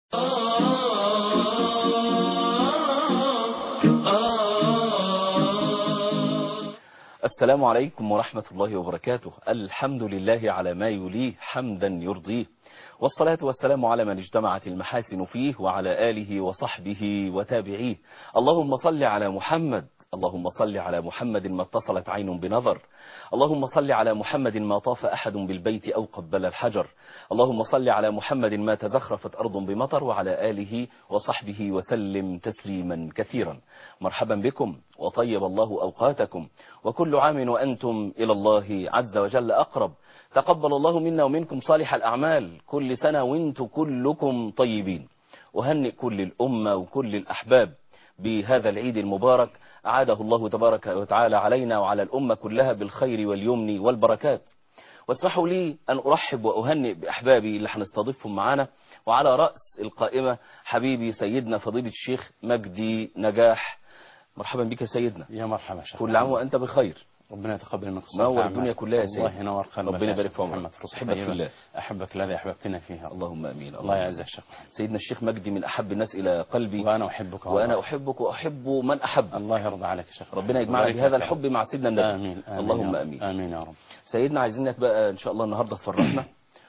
السلام عليكم ورحمة الله وبركاته الحمد لله على ما يليه حمدا يرضيه والصلاة والسلام على من اجتمعت المحاسن فيه وعلى آله وصحبه وتابعيه اللهم صل على محمد اللهم صل على محمد ما اتصلت عين بنظر اللهم صل على محمد ما طاف أحد بالبيت أو قبل الحجر اللهم صل على محمد ما تزخرفت أرض بمطر وعلى آله وصحبه وسلم تسليما كثيرا مرحبا بكم وطيب الله أوقاتكم وكل عام وأنتم إلى الله عز وجل أقرب تقبل الله منا ومنكم صالح الأعمال كل سنة وانتم كلكم طيبين وهنئ كل الأمة وكل الأحباب بهذا العيد المبارك أعاده الله تبارك وتعالى علينا وعلى الأمة كلها بالخير واليمن والبركات واسمحوا لي أن أرحب وأهنئ بأحبابي اللي هنستضيفهم معانا وعلى رأس القائمة حبيبي سيدنا فضيلة الشيخ مجدي نجاح مرحبا بك يا سيدنا يا مرحبا شيخ كل عام وأنت بخير ربنا يتقبل منك نور الدنيا كلها يا سيدي الله ينور قلبك ربنا يا يبارك شيخ في عمرك. محمد فرصة أحبك في طيبة. الله. أحبك الذي أحببتنا فيها اللهم أمين الله يعزك شيخ سيدنا الشيخ مجدي من أحب الناس إلى قلبي وأنا أحبك وأنا والله. أحبك وأحب من أحب الله يرضى عليك يا شيخ ربنا يجمعنا ويبارك بهذا لك يا الحب رب. مع سيدنا النبي آمين آمين اللهم يا رب. أمين آمين يا رب سيدنا عايزينك بقى إن شاء الله النهاردة تفرحنا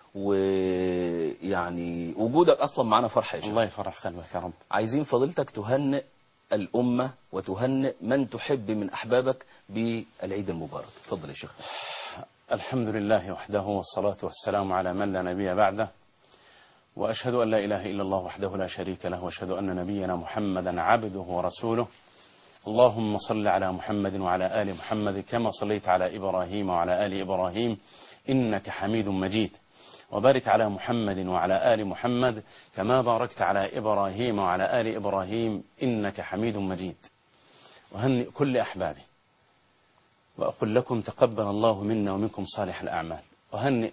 ويعني وجودك أصلا معنا فرحة يا شيخ الله يفرح قلبك يا رب عايزين فضيلتك تهنئ الأمة وتهنئ من تحب من أحبابك بالعيد المبارك اتفضل يا شيخ الحمد لله وحده والصلاة والسلام على من لا نبي بعده وأشهد أن لا إله إلا الله وحده لا شريك له وأشهد أن نبينا محمدا عبده ورسوله اللهم صل على محمد وعلى آل محمد كما صليت على إبراهيم وعلى آل إبراهيم إنك حميد مجيد وبارك على محمد وعلى آل محمد كما باركت على إبراهيم وعلى آل إبراهيم إنك حميد مجيد وهنئ كل أحبابي وأقول لكم تقبل الله منا ومنكم صالح الأعمال وهنئ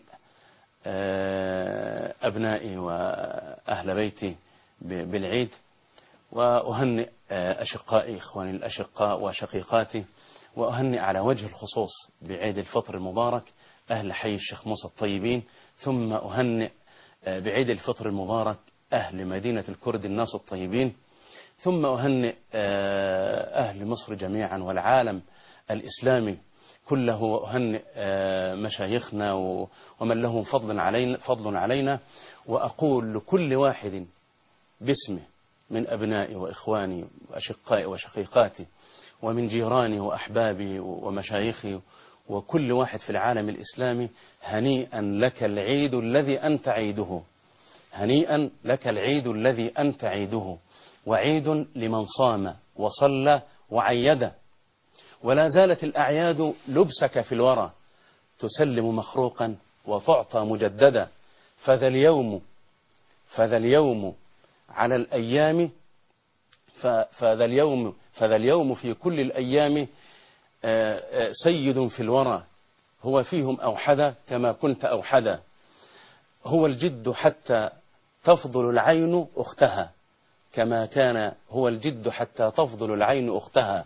آه، أبنائي وأهل بيتي ب- بالعيد وأهنئ آه، أشقائي إخواني الأشقاء وشقيقاتي وأهنئ على وجه الخصوص بعيد الفطر المبارك أهل حي الشيخ موسى الطيبين ثم أهنئ آه، بعيد الفطر المبارك أهل مدينة الكرد الناس الطيبين ثم أهنئ آه، أهل مصر جميعا والعالم الإسلامي كله وأهنئ آه، مشايخنا و- ومن لهم فضل علينا, فضل علينا وأقول لكل واحد باسمه من أبنائي وإخواني وأشقائي وشقيقاتي ومن جيراني وأحبابي ومشايخي وكل واحد في العالم الإسلامي هنيئا لك العيد الذي أنت عيده هنيئا لك العيد الذي أنت عيده وعيد لمن صام وصلى وعيد ولا زالت الأعياد لبسك في الورى تسلم مخروقا وتعطى مجددا فذا اليوم فذا اليوم على الأيام ف- فذا اليوم فذا اليوم في كل الأيام آه، آه، سيد في الورى هو فيهم أوحدا كما كنت أوحدا هو الجد حتى تفضل العين أختها كما كان هو الجد حتى تفضل العين أختها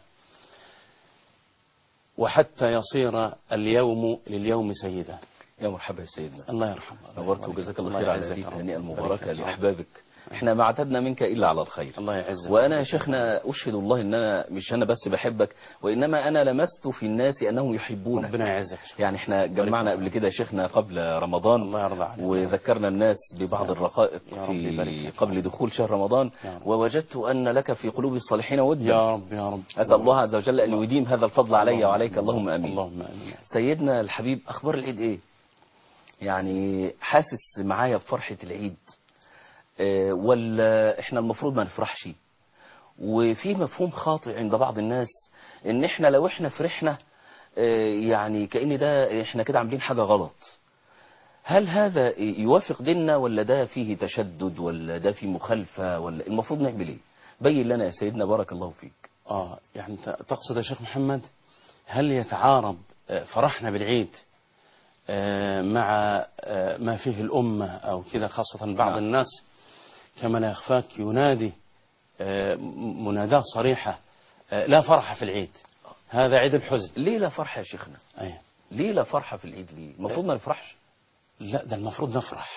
وحتى يصير اليوم لليوم سيدا يا مرحبا يا سيدنا الله يرحمه نورت وجزاك الله خير على يعزك هذه يا رب. التهنئة يبارك المباركة فيك يا رب. لأحبابك احنا ما اعتدنا منك إلا على الخير الله يعزك وأنا يا شيخنا أشهد الله إن أنا مش أنا بس بحبك وإنما أنا لمست في الناس أنهم يحبونك ربنا يعزك يعني احنا جمعنا قبل كده يا شيخنا قبل رمضان الله يرضى عليك وذكرنا الناس ببعض الرقائق يا رب يبارك في فيك. قبل دخول شهر رمضان يا رب. ووجدت أن لك في قلوب الصالحين ودا يا رب يا رب أسأل الله عز وجل أن يديم هذا الفضل علي اللهم وعليك اللهم أمين اللهم امين سيدنا الحبيب أخبار العيد إيه يعني حاسس معايا بفرحة العيد آه، ولا إحنا المفروض ما نفرحش وفي مفهوم خاطئ عند بعض الناس إن إحنا لو إحنا فرحنا آه، يعني كأن ده إحنا كده عاملين حاجة غلط هل هذا يوافق ديننا ولا ده فيه تشدد ولا ده فيه مخالفة ولا المفروض نعمل إيه بين لنا يا سيدنا بارك الله فيك اه يعني انت تقصد يا شيخ محمد هل يتعارض آه، فرحنا بالعيد آه، مع آه، ما فيه الأمة أو كذا خاصة بعض نعم. الناس كما لا يخفاك ينادي آه، م- مناداة صريحة آه، لا فرح في العيد هذا عيد الحزن ليه لا فرحة يا شيخنا أي. ليه لا فرحة في العيد ليه المفروض ما نفرحش لا ده المفروض نفرح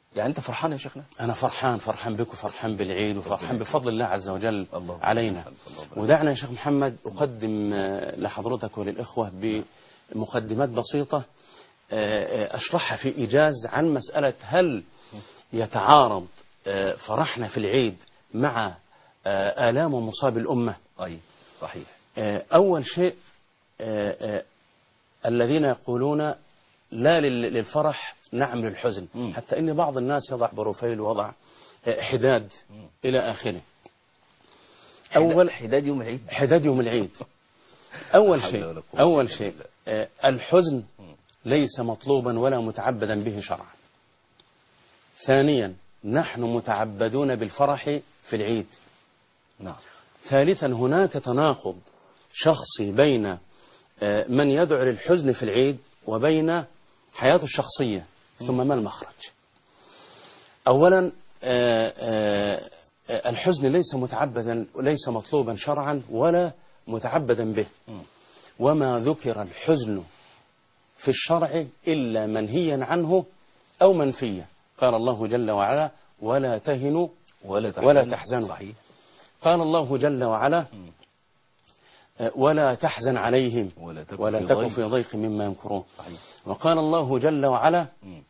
يعني انت فرحان يا شيخنا أنا فرحان فرحان بك وفرحان بالعيد وفرحان بفضل الله عز وجل الله علينا الله يبارك. ودعنا يا شيخ محمد أقدم آه، لحضرتك وللإخوة بمقدمات بسيطة آه، آه، أشرحها في إيجاز عن مسألة هل يتعارض آه، فرحنا في العيد مع آه، آلام ومصاب الأمة اي صحيح آه، أول شيء آه، آه، الذين يقولون لا لل- للفرح نعم للحزن مم. حتى إن بعض الناس يضع بروفيل وضع آه، حداد مم. إلى آخره أول أول حداد يوم العيد حداد يوم العيد أول لا حول شيء ولا قوة أول إلا شيء بالله. آه، الحزن مم. ليس مطلوبا ولا متعبدا به شرعا ثانيا نحن متعبدون بالفرح في العيد نعم ثالثا هناك تناقض شخصي بين آه، من يدعو للحزن في العيد وبين حياته الشخصية ثم ما المخرج أولا آه، آه، آه، الحزن ليس متعبدا وليس مطلوبا شرعا ولا متعبدا به مم. وما ذكر الحزن في الشرع إلا منهيا عنه أو منفيا قال الله جل وعلا ولا تهنوا ولا تحزنوا ولا تحزنوا. صحيح قال الله جل وعلا مم. آه، ولا تحزن عليهم ولا تكن ولا في تكن ضيق. في ضيق مما يمكرون صحيح وقال الله جل وعلا مم.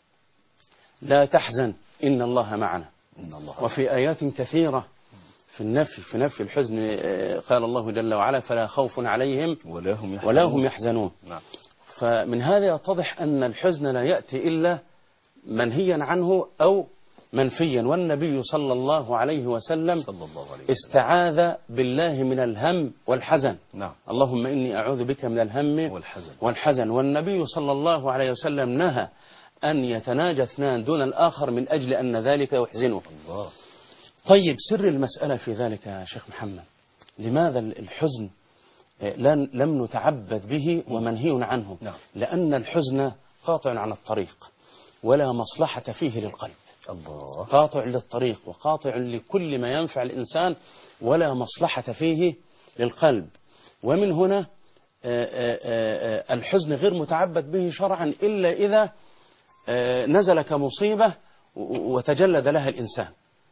لا تحزن إن الله معنا ان الله وفي آيات كثيرة في النفي في نفي الحزن آه، قال الله جل وعلا فلا خوف عليهم ولا هم يحزنون ولا هم يحزنون نعم فمن هذا يتضح أن الحزن لا يأتي إلا منهيا عنه أو منفيا والنبي صلى الله عليه وسلم صلى الله عليه وسلم استعاذ بالله من الهم والحزن نعم اللهم إني أعوذ بك من الهم والحزن والحزن والنبي صلى الله عليه وسلم نهى أن يتناجى اثنان دون الآخر من أجل أن ذلك يحزنه الله طيب سر المسألة في ذلك يا شيخ محمد لماذا الحزن آه، لن- لم نتعبد به ومنهي عنه نعم. لأن الحزن قاطع عن الطريق ولا مصلحة فيه للقلب الله قاطع للطريق وقاطع لكل ما ينفع الإنسان ولا مصلحة فيه للقلب ومن هنا آه، آه، آه، الحزن غير متعبد به شرعا إلا إذا آه، نزل كمصيبة و- وتجلد لها الإنسان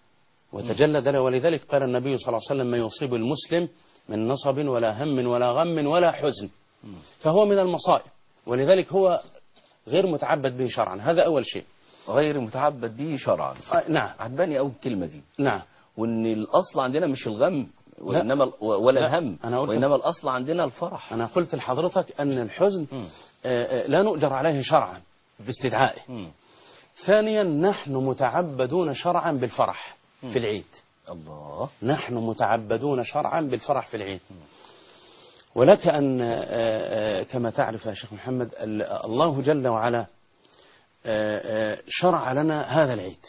وتجلد له ولذلك قال النبي صلى الله عليه وسلم ما يصيب المسلم من نصب ولا هم ولا غم ولا حزن فهو من المصائب ولذلك هو غير متعبد به شرعا هذا أول شيء غير متعبد به شرعا آه، نعم عجباني قوي الكلمه دي نعم وان الاصل عندنا مش الغم وانما ال- ولا لا، الهم أنا قلت- وانما الاصل عندنا الفرح أنا قلت لحضرتك أن الحزن مم. آه، آه، لا نؤجر عليه شرعا باستدعائه مم. ثانيا نحن متعبدون شرعا بالفرح في العيد الله نحن متعبدون شرعا بالفرح في العيد ولك أن آه، آه، كما تعرف يا شيخ محمد ال- الله جل وعلا آه، آه، شرع لنا هذا العيد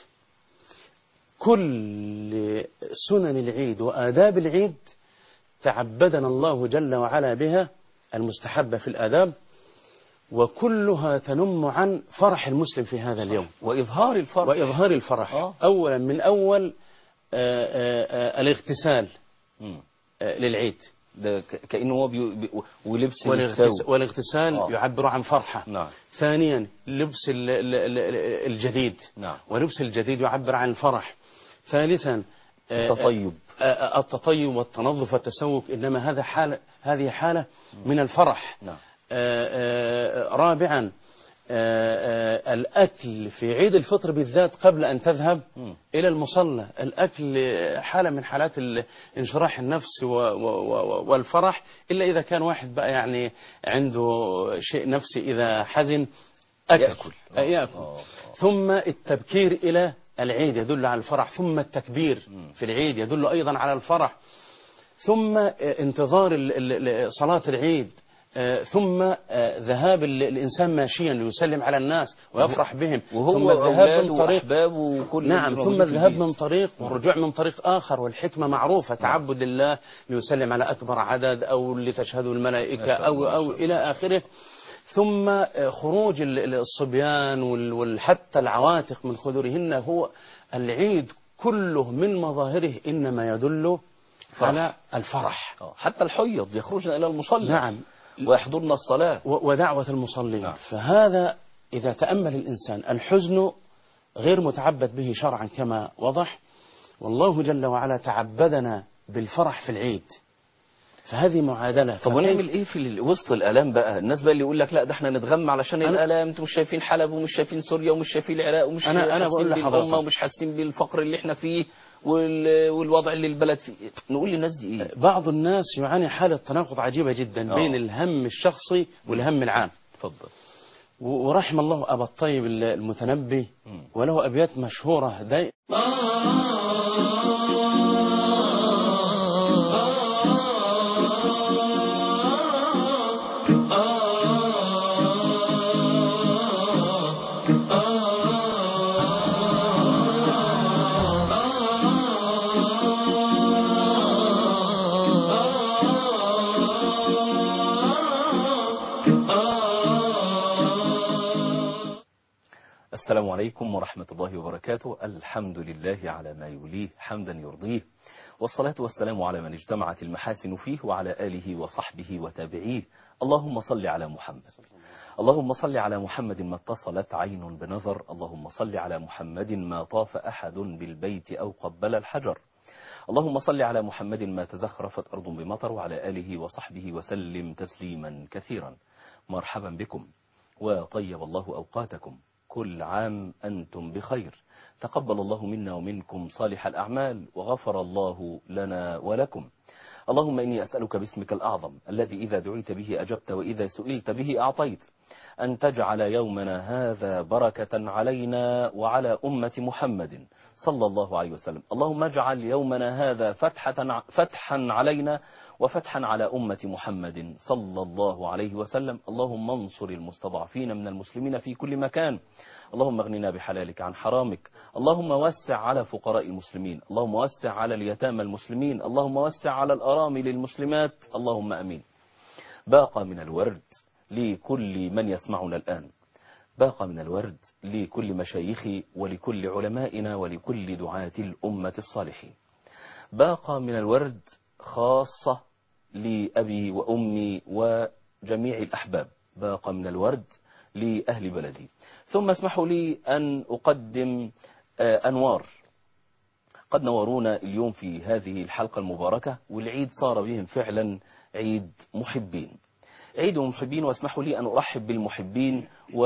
كل سنن العيد وآداب العيد تعبدنا الله جل وعلا بها المستحبة في الآداب وكلها تنم عن فرح المسلم في هذا اليوم واظهار الفرح وإظهار الفرح آه. أولا من أول آه، آه، آه، الاغتسال مم. آه، للعيد ده ك- كانه هو بي... بي... ولبس والاغتس- الثوب والاغتسال آه. يعبر عن فرحة نعم ثانيا لبس ال- ال- ال- الجديد نعم ولبس الجديد يعبر عن الفرح ثالثا آه، التطيب آه، آه، التطيب والتنظف والتسوق إنما هذا حالة هذه حالة من الفرح نعم آه، آه، رابعا آه، آه، الأكل في عيد الفطر بالذات قبل أن تذهب مم. إلى المصلى الأكل حالة من حالات ال- انشراح النفس و- و- و- والفرح إلا إذا كان واحد بقى يعني عنده شيء نفسي إذا حزن أكل يأكل. آه، يأكل آه. ثم التبكير إلى العيد يدل على الفرح ثم التكبير مم. في العيد يدل أيضا على الفرح ثم آه، انتظار ال- ال- ال- صلاة العيد آه، ثم آه، ذهاب ال- الإنسان ماشيا ليسلم على الناس ويفرح بهم وهو ثم الذهاب أولاده من طريق وأحبابه وكل نعم اللي ثم موجودين في الذهاب البيت. من طريق والرجوع من طريق آخر والحكمة معروفة تعبد الله ليسلم على أكبر عدد أو لتشهده الملائكة ما شاء أو, الله، ما أو شاء الله. إلى آخره ثم آه، خروج ال- ال- الصبيان وال- وحتى العواتق من خدورهن هو العيد كله من مظاهره إنما يدل فرح. على الفرح آه. حتى الحيض يخرجن إلى المصلى نعم ويحضرن الصلاة و- ودعوة المصلين نعم. فهذا إذا تأمل الإنسان الحزن غير متعبد به شرعا كما وضح والله جل وعلا تعبدنا بالفرح في العيد فهذه معادلة طب فكيف- ونعمل ايه في ال- وسط الالام بقى الناس بقى اللي يقول لك لا ده احنا نتغم علشان أنا- الالام انتوا مش شايفين حلب ومش شايفين سوريا ومش شايفين العراق ومش أنا- أنا حاسين بقول بالأمة لحضرتك. ومش حاسين بالفقر اللي احنا فيه وال... والوضع اللي البلد فيه نقول للناس دي ايه بعض الناس يعاني حالة تناقض عجيبة جدا آه. بين الهم الشخصي والهم العام اتفضل و- ورحم الله أبا الطيب المتنبي مم. وله أبيات مشهورة داي السلام عليكم ورحمة الله وبركاته الحمد لله على ما يوليه حمدا يرضيه والصلاة والسلام على من اجتمعت المحاسن فيه وعلى آله وصحبه وتابعيه اللهم صل على محمد اللهم صل على محمد ما اتصلت عين بنظر اللهم صل على محمد ما طاف أحد بالبيت أو قبل الحجر اللهم صل على محمد ما تزخرفت أرض بمطر وعلى آله وصحبه وسلم تسليما كثيرا مرحبا بكم وطيب الله أوقاتكم كل عام أنتم بخير تقبل الله منا ومنكم صالح الأعمال وغفر الله لنا ولكم اللهم إني أسألك باسمك الأعظم الذي إذا دعيت به أجبت وإذا سئلت به أعطيت أن تجعل يومنا هذا بركة علينا وعلى أمة محمد صلى الله عليه وسلم اللهم اجعل يومنا هذا فتحة فتحا علينا وفتحا على أمة محمد صلى الله عليه وسلم اللهم انصر المستضعفين من المسلمين في كل مكان اللهم اغننا بحلالك عن حرامك اللهم وسع على فقراء المسلمين اللهم وسع على اليتامى المسلمين اللهم وسع على الأرامل المسلمات اللهم أمين باقى من الورد لكل من يسمعنا الآن باقى من الورد لكل مشايخي ولكل علمائنا ولكل دعاة الأمة الصالحين باقى من الورد خاصة لأبي وأمي وجميع الأحباب باقى من الورد لأهل بلدي ثم اسمحوا لي أن أقدم آه، أنوار قد نورونا اليوم في هذه الحلقة المباركة والعيد صار بهم فعلا عيد محبين عيد محبين واسمحوا لي أن أرحب بالمحبين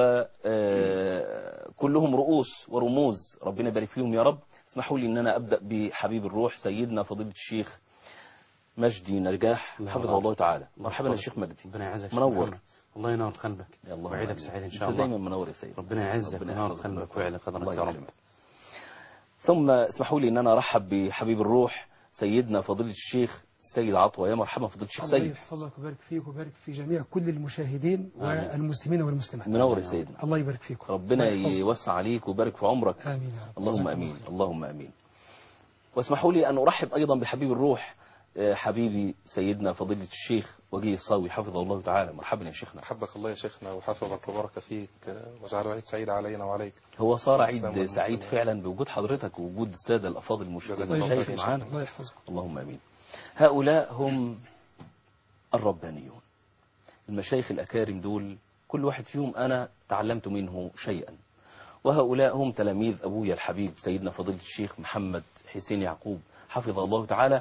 وكلهم رؤوس ورموز ربنا يبارك فيهم يا رب اسمحوا لي أن أنا أبدأ بحبيب الروح سيدنا فضيلة الشيخ مجدي نجاح الله حفظه يرحمه. الله تعالى الله مرحبا يا يحفظك. شيخ مجدي ربنا يعزك منور. شكراً. الله ينور قلبك يا الله وعيدك آمين. سعيد إن شاء أنت الله دايما منور يا سيدي ربنا يعزك ربنا وينور يحفظك. قلبك ويعلى قدرك الله يا رب يكرمك. ثم اسمحوا لي ان انا ارحب بحبيب الروح سيدنا فضيلة الشيخ سيد عطوة يا مرحبا فضيلة الشيخ الله سيد يحفظك ويبارك فيك ويبارك في جميع كل المشاهدين آمين. والمسلمين والمسلمات منور يا سيدنا الله يبارك فيكم ربنا الله يحفظك. يوسع عليك ويبارك في عمرك آمين يا رب. اللهم جزاكم امين الله خير. اللهم امين واسمحوا لي ان ارحب ايضا بحبيب الروح آه، حبيبي سيدنا فضيلة الشيخ وجيه الصاوي حفظه الله تعالى مرحبا يا شيخنا حبك الله يا شيخنا وحفظك وبارك فيك واجعله عيد سعيد علينا وعليك هو صار السلام عيد عليكم. سعيد فعلا بوجود حضرتك ووجود السادة الافاضل الله جزاك المشاهدين الله يبارك المشايخ فيك. معانا الله يحفظكم اللهم امين هؤلاء هم الربانيون المشايخ الأكارم دول كل واحد فيهم أنا تعلمت منه شيئا وهؤلاء هم تلاميذ أبويا الحبيب سيدنا فضيلة الشيخ محمد حسين يعقوب حفظه الله تعالى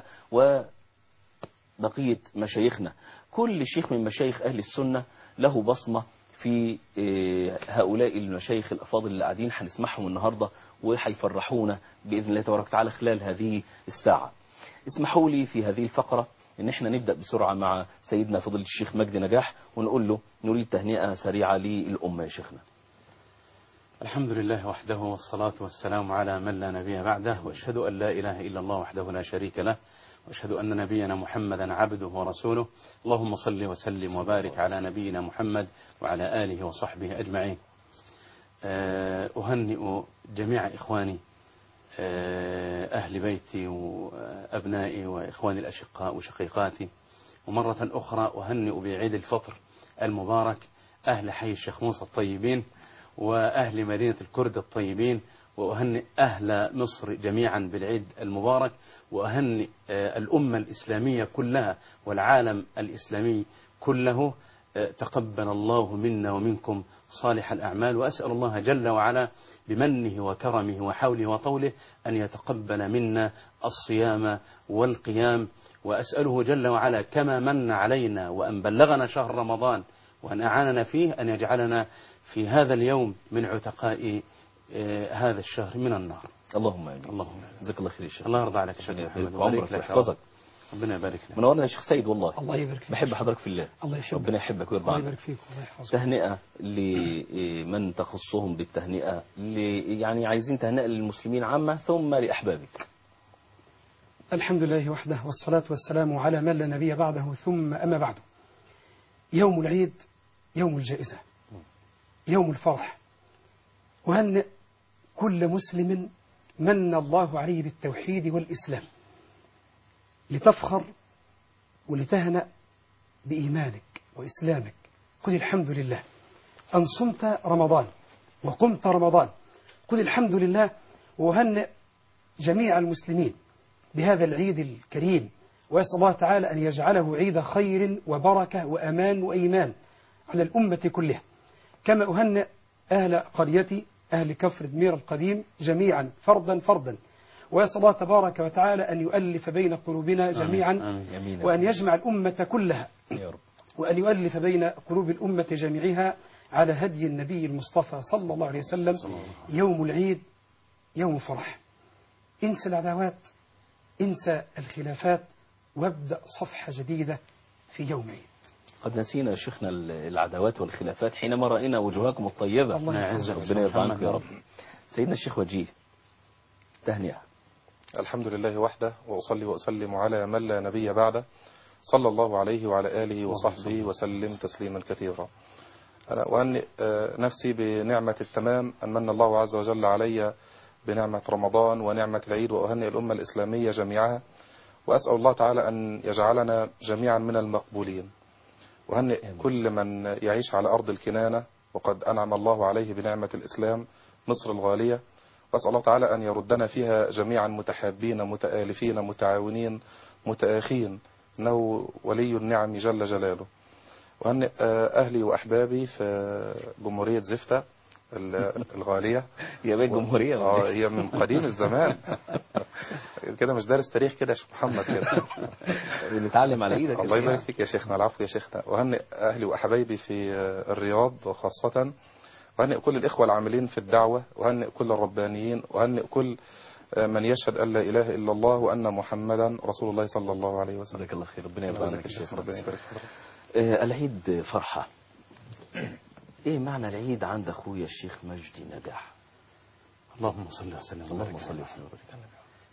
وبقية مشايخنا كل شيخ من مشايخ أهل السنة له بصمة في آه، هؤلاء المشايخ الأفاضل اللي قاعدين هنسمعهم النهاردة وهيفرحونا بإذن الله تبارك وتعالى خلال هذه الساعة اسمحوا لي في هذه الفقرة ان احنا نبدأ بسرعة مع سيدنا فضيلة الشيخ مجدي نجاح ونقول له نريد تهنئة سريعة للأمة يا شيخنا الحمد لله وحده والصلاة والسلام على من لا نبي بعده وأشهد أن لا إله إلا الله وحده لا شريك له وأشهد أن نبينا محمدا عبده ورسوله اللهم صل وسلم وبارك على نبينا محمد وعلى آله وصحبه أجمعين آه، أهنئ جميع إخواني آه، أهل بيتي وأبنائي وإخواني الأشقاء وشقيقاتي ومرة أخرى أهنئ بعيد الفطر المبارك أهل حي الشيخ موسى الطيبين وأهل مدينة الكرد الطيبين وأهنئ أهل مصر جميعا بالعيد المبارك وأهنئ آه، الأمة الإسلامية كلها والعالم الإسلامي كله آه، تقبل الله منا ومنكم صالح الأعمال وأسأل الله جل وعلا بمنه وكرمه وحوله وطوله أن يتقبل منا الصيام والقيام وأسأله جل وعلا كما من علينا وأن بلغنا شهر رمضان وأن أعاننا فيه أن يجعلنا في هذا اليوم من عتقاء آه، هذا الشهر من النار اللهم امين اللهم آمين. جزاك الله خير يا شيخ الله يرضى عليك يا شيخ ربنا محمد يبارك في ويبارك عمرك لك ويحفظك ربنا يبارك لك منورنا يا شيخ سيد والله الله يبارك فيك بحب حضرتك في الله الله يحبك ربنا يحبك ويرضى الله عنك يبارك فيك الله يحفظك تهنئة لمن تخصهم بالتهنئة ل- يعني عايزين تهنئة للمسلمين عامة ثم لأحبابك الحمد لله وحده والصلاة والسلام على من لا نبي بعده ثم أما بعد يوم العيد يوم الجائزة يوم الفرح وهنئ كل مسلم من الله عليه بالتوحيد والإسلام لتفخر ولتهنأ بإيمانك وإسلامك قل الحمد لله أن صمت رمضان وقمت رمضان قل الحمد لله وهنئ جميع المسلمين بهذا العيد الكريم وأسأل الله تعالى أن يجعله عيد خير وبركة وأمان وإيمان على الأمة كلها كما أهنئ أهل قريتي أهل كفر دمير القديم جميعا فردا فردا وأسأل الله تبارك وتعالى أن يؤلف بين قلوبنا جميعا آمين. يمين وأن يجمع الأمة كلها يا رب وأن يؤلف بين قلوب الأمة جميعها على هدي النبي المصطفى صلى الله عليه وسلم يوم العيد يوم فرح انسى العداوات انسى الخلافات وابدأ صفحة جديدة في يوم عيد قد نسينا يا شيخنا ال- العداوات والخلافات حينما رأينا وجوهكم الطيبة الله يعزك. ربنا يرضى عنك يا محمد. رب سيدنا الشيخ وجيه تهنئة الحمد لله وحده وأصلي وأسلم على من لا نبي بعده صلى الله عليه وعلى آله وصحبه وسلم تسليما كثيرا أنا وأني آه، نفسي بنعمة التمام أن من الله عز وجل علي بنعمة رمضان ونعمة العيد وأهنئ الأمة الإسلامية جميعها وأسأل الله تعالى أن يجعلنا جميعا من المقبولين وهنئ كل من يعيش على أرض الكنانة وقد أنعم الله عليه بنعمة الإسلام مصر الغالية وأسأل الله تعالى أن يردنا فيها جميعا متحابين متآلفين متعاونين متآخين إنه ولي النعم جل جلاله وهنئ آه، أهلي وأحبابي في جمهورية زفتة ال- الغالية يا بيت جمهورية ولا اه إيه؟ هي من قديم الزمان كده مش دارس تاريخ كده يا شيخ محمد كده بنتعلم على ايدك يا الله يبارك شيخ. فيك يا شيخنا العفو يا شيخنا وهنئ أهلي وأحبايبي في آه، الرياض خاصة وهنئ كل الإخوة العاملين في الدعوة وهنئ كل الربانيين وهنئ كل آه، من يشهد أن لا إله إلا الله وأن محمدا رسول الله صلى الله عليه وسلم جزاك الله خير ربنا يرضى عنك يا شيخ ربنا يبارك فيك. آه، العيد فرحة ايه معنى العيد عند اخويا الشيخ مجدي نجاح اللهم صل وسلم اللهم وبارك صل على وسلم وبارك على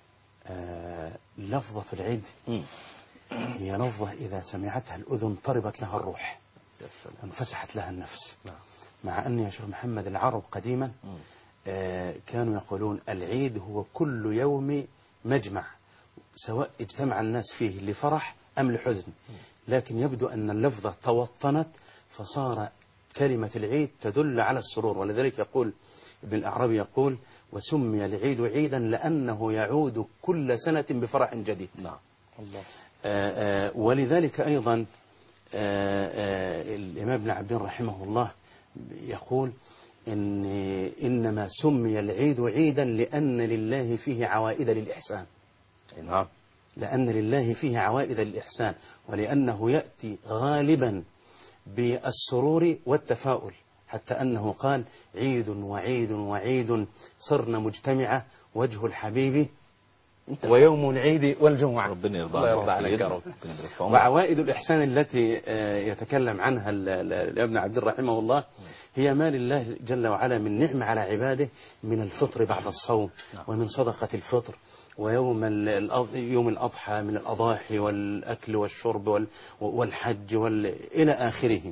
آه، لفظة العيد مم. هي لفظة إذا سمعتها الأذن طربت لها الروح يا سلام وانفسحت لها النفس نعم. مع أن يا شيخ محمد العرب قديما مم. آه، كانوا يقولون العيد هو كل يوم مجمع سواء اجتمع الناس فيه لفرح أم لحزن لكن يبدو أن اللفظة توطنت فصار كلمة العيد تدل على السرور ولذلك يقول ابن الأعرابي يقول وسمي العيد عيدا لأنه يعود كل سنة بفرح جديد نعم الله آه، آه، ولذلك أيضا آه، آه، الإمام ابن عبدين رحمه الله يقول إن إنما سمي العيد عيدا لأن لله فيه عوائد للإحسان أي نعم لأن لله فيه عوائد للإحسان ولأنه يأتي غالبا بالسرور والتفاؤل حتى أنه قال عيد وعيد وعيد صرنا مجتمعة وجه الحبيب ويوم العيد والجمعة ربنا يرضى الله عنك يرضى عليك يا سيدنا. رب. ربنا يبارك في عمرك. وعوائد الإحسان التي آه، يتكلم عنها ال- ال- ابن عبد رحمه الله هي ما لله جل وعلا من نعمة على عباده من الفطر بعد الصوم ومن صدقة الفطر ويوم ال- الأض- يوم الأضحى من الأضاحي والأكل والشرب وال- والحج وال- إلى آخره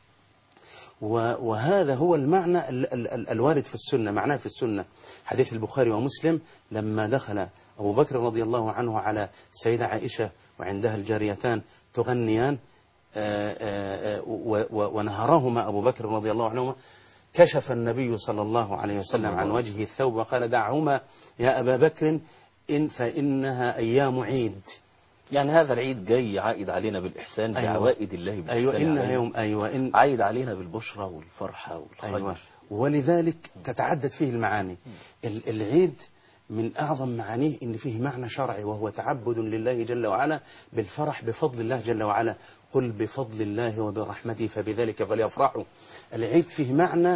و- وهذا هو المعنى ال- ال- ال- الوارد في السنة معناه في السنة حديث البخاري ومسلم لما دخل أبو بكر رضي الله عنه على السيدة عائشة وعندها الجاريتان تغنيان آه، آه، آه، و- و- ونهرهما أبو بكر رضي الله عنهما كشف النبي صلى الله عليه وسلم عن وجهه الثوب وقال دعهما يا أبا بكر إن فإنها أيام عيد يعني هذا العيد جاي عائد علينا بالإحسان أيوة. بعوائد الله بالإحسان أيوة إنها علينا. يوم أيوة إن عايد علينا بالبشرى والفرحة والخير أيوة ولذلك تتعدد فيه المعاني ال- العيد من أعظم معانيه إن فيه معنى شرعي وهو تعبد لله جل وعلا بالفرح بفضل الله جل وعلا قل بفضل الله وبرحمته فبذلك فليفرحوا العيد فيه معنى آه،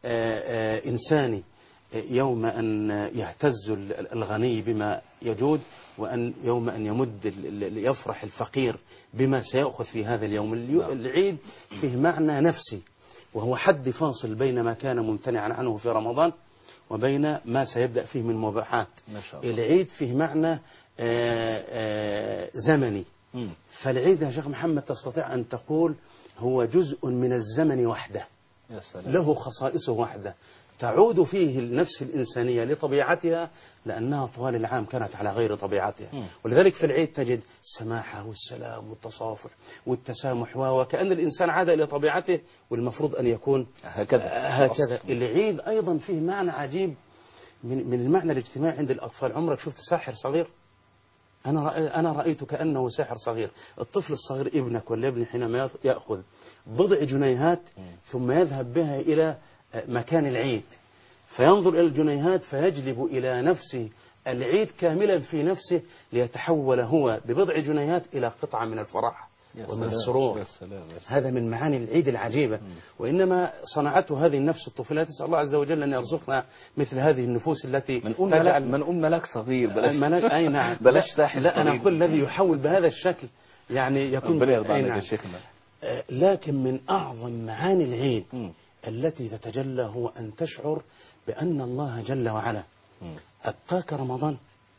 آه، إنساني آه، يوم أن يهتز ال- الغني بما يجود وأن يوم أن يمد ال- ال- يفرح الفقير بما سيأخذ في هذا اليوم اليو- العيد فيه معنى نفسي وهو حد فاصل بين ما كان ممتنعا عنه في رمضان وبين ما سيبدأ فيه من مباحات ما شاء الله العيد فيه معنى آه، آه، زمني مم. فالعيد يا شيخ محمد تستطيع أن تقول هو جزء من الزمن وحده يا سلام له خصائصه وحده تعود فيه النفس الإنسانية لطبيعتها لأنها طوال العام كانت على غير طبيعتها مم. ولذلك في العيد تجد السماحة والسلام والتصافح والتسامح وكأن الإنسان عاد إلى طبيعته والمفروض أن يكون هكذا هكذا العيد أيضا فيه معنى عجيب من من المعنى الاجتماعي عند الأطفال عمرك شفت ساحر صغير أنا رأي أنا رأيت كأنه ساحر صغير الطفل الصغير ابنك ولا ابني حينما يأخذ بضع جنيهات ثم يذهب بها إلى مكان العيد فينظر إلى الجنيهات فيجلب إلى نفسه العيد كاملا في نفسه ليتحول هو ببضع جنيهات إلى قطعة من الفرح يا ومن سلام. السرور يا سلام يا سلام. هذا من معاني العيد العجيبة وإنما صنعته هذه النفس الطفولة نسأل الله عز وجل أن يرزقنا مثل هذه النفوس التي من أم تجعل ملاك من أم ملاك صغير بلاش ملاك أي نعم بلاش ساحر لا أنا صغير. أقول الذي يحول بهذا الشكل يعني يكون ربنا يرضى أي عليك نعم. يا شيخنا آه، لكن من أعظم معاني العيد مم. التي تتجلى هو أن تشعر بأن الله جل وعلا مم. أبقاك رمضان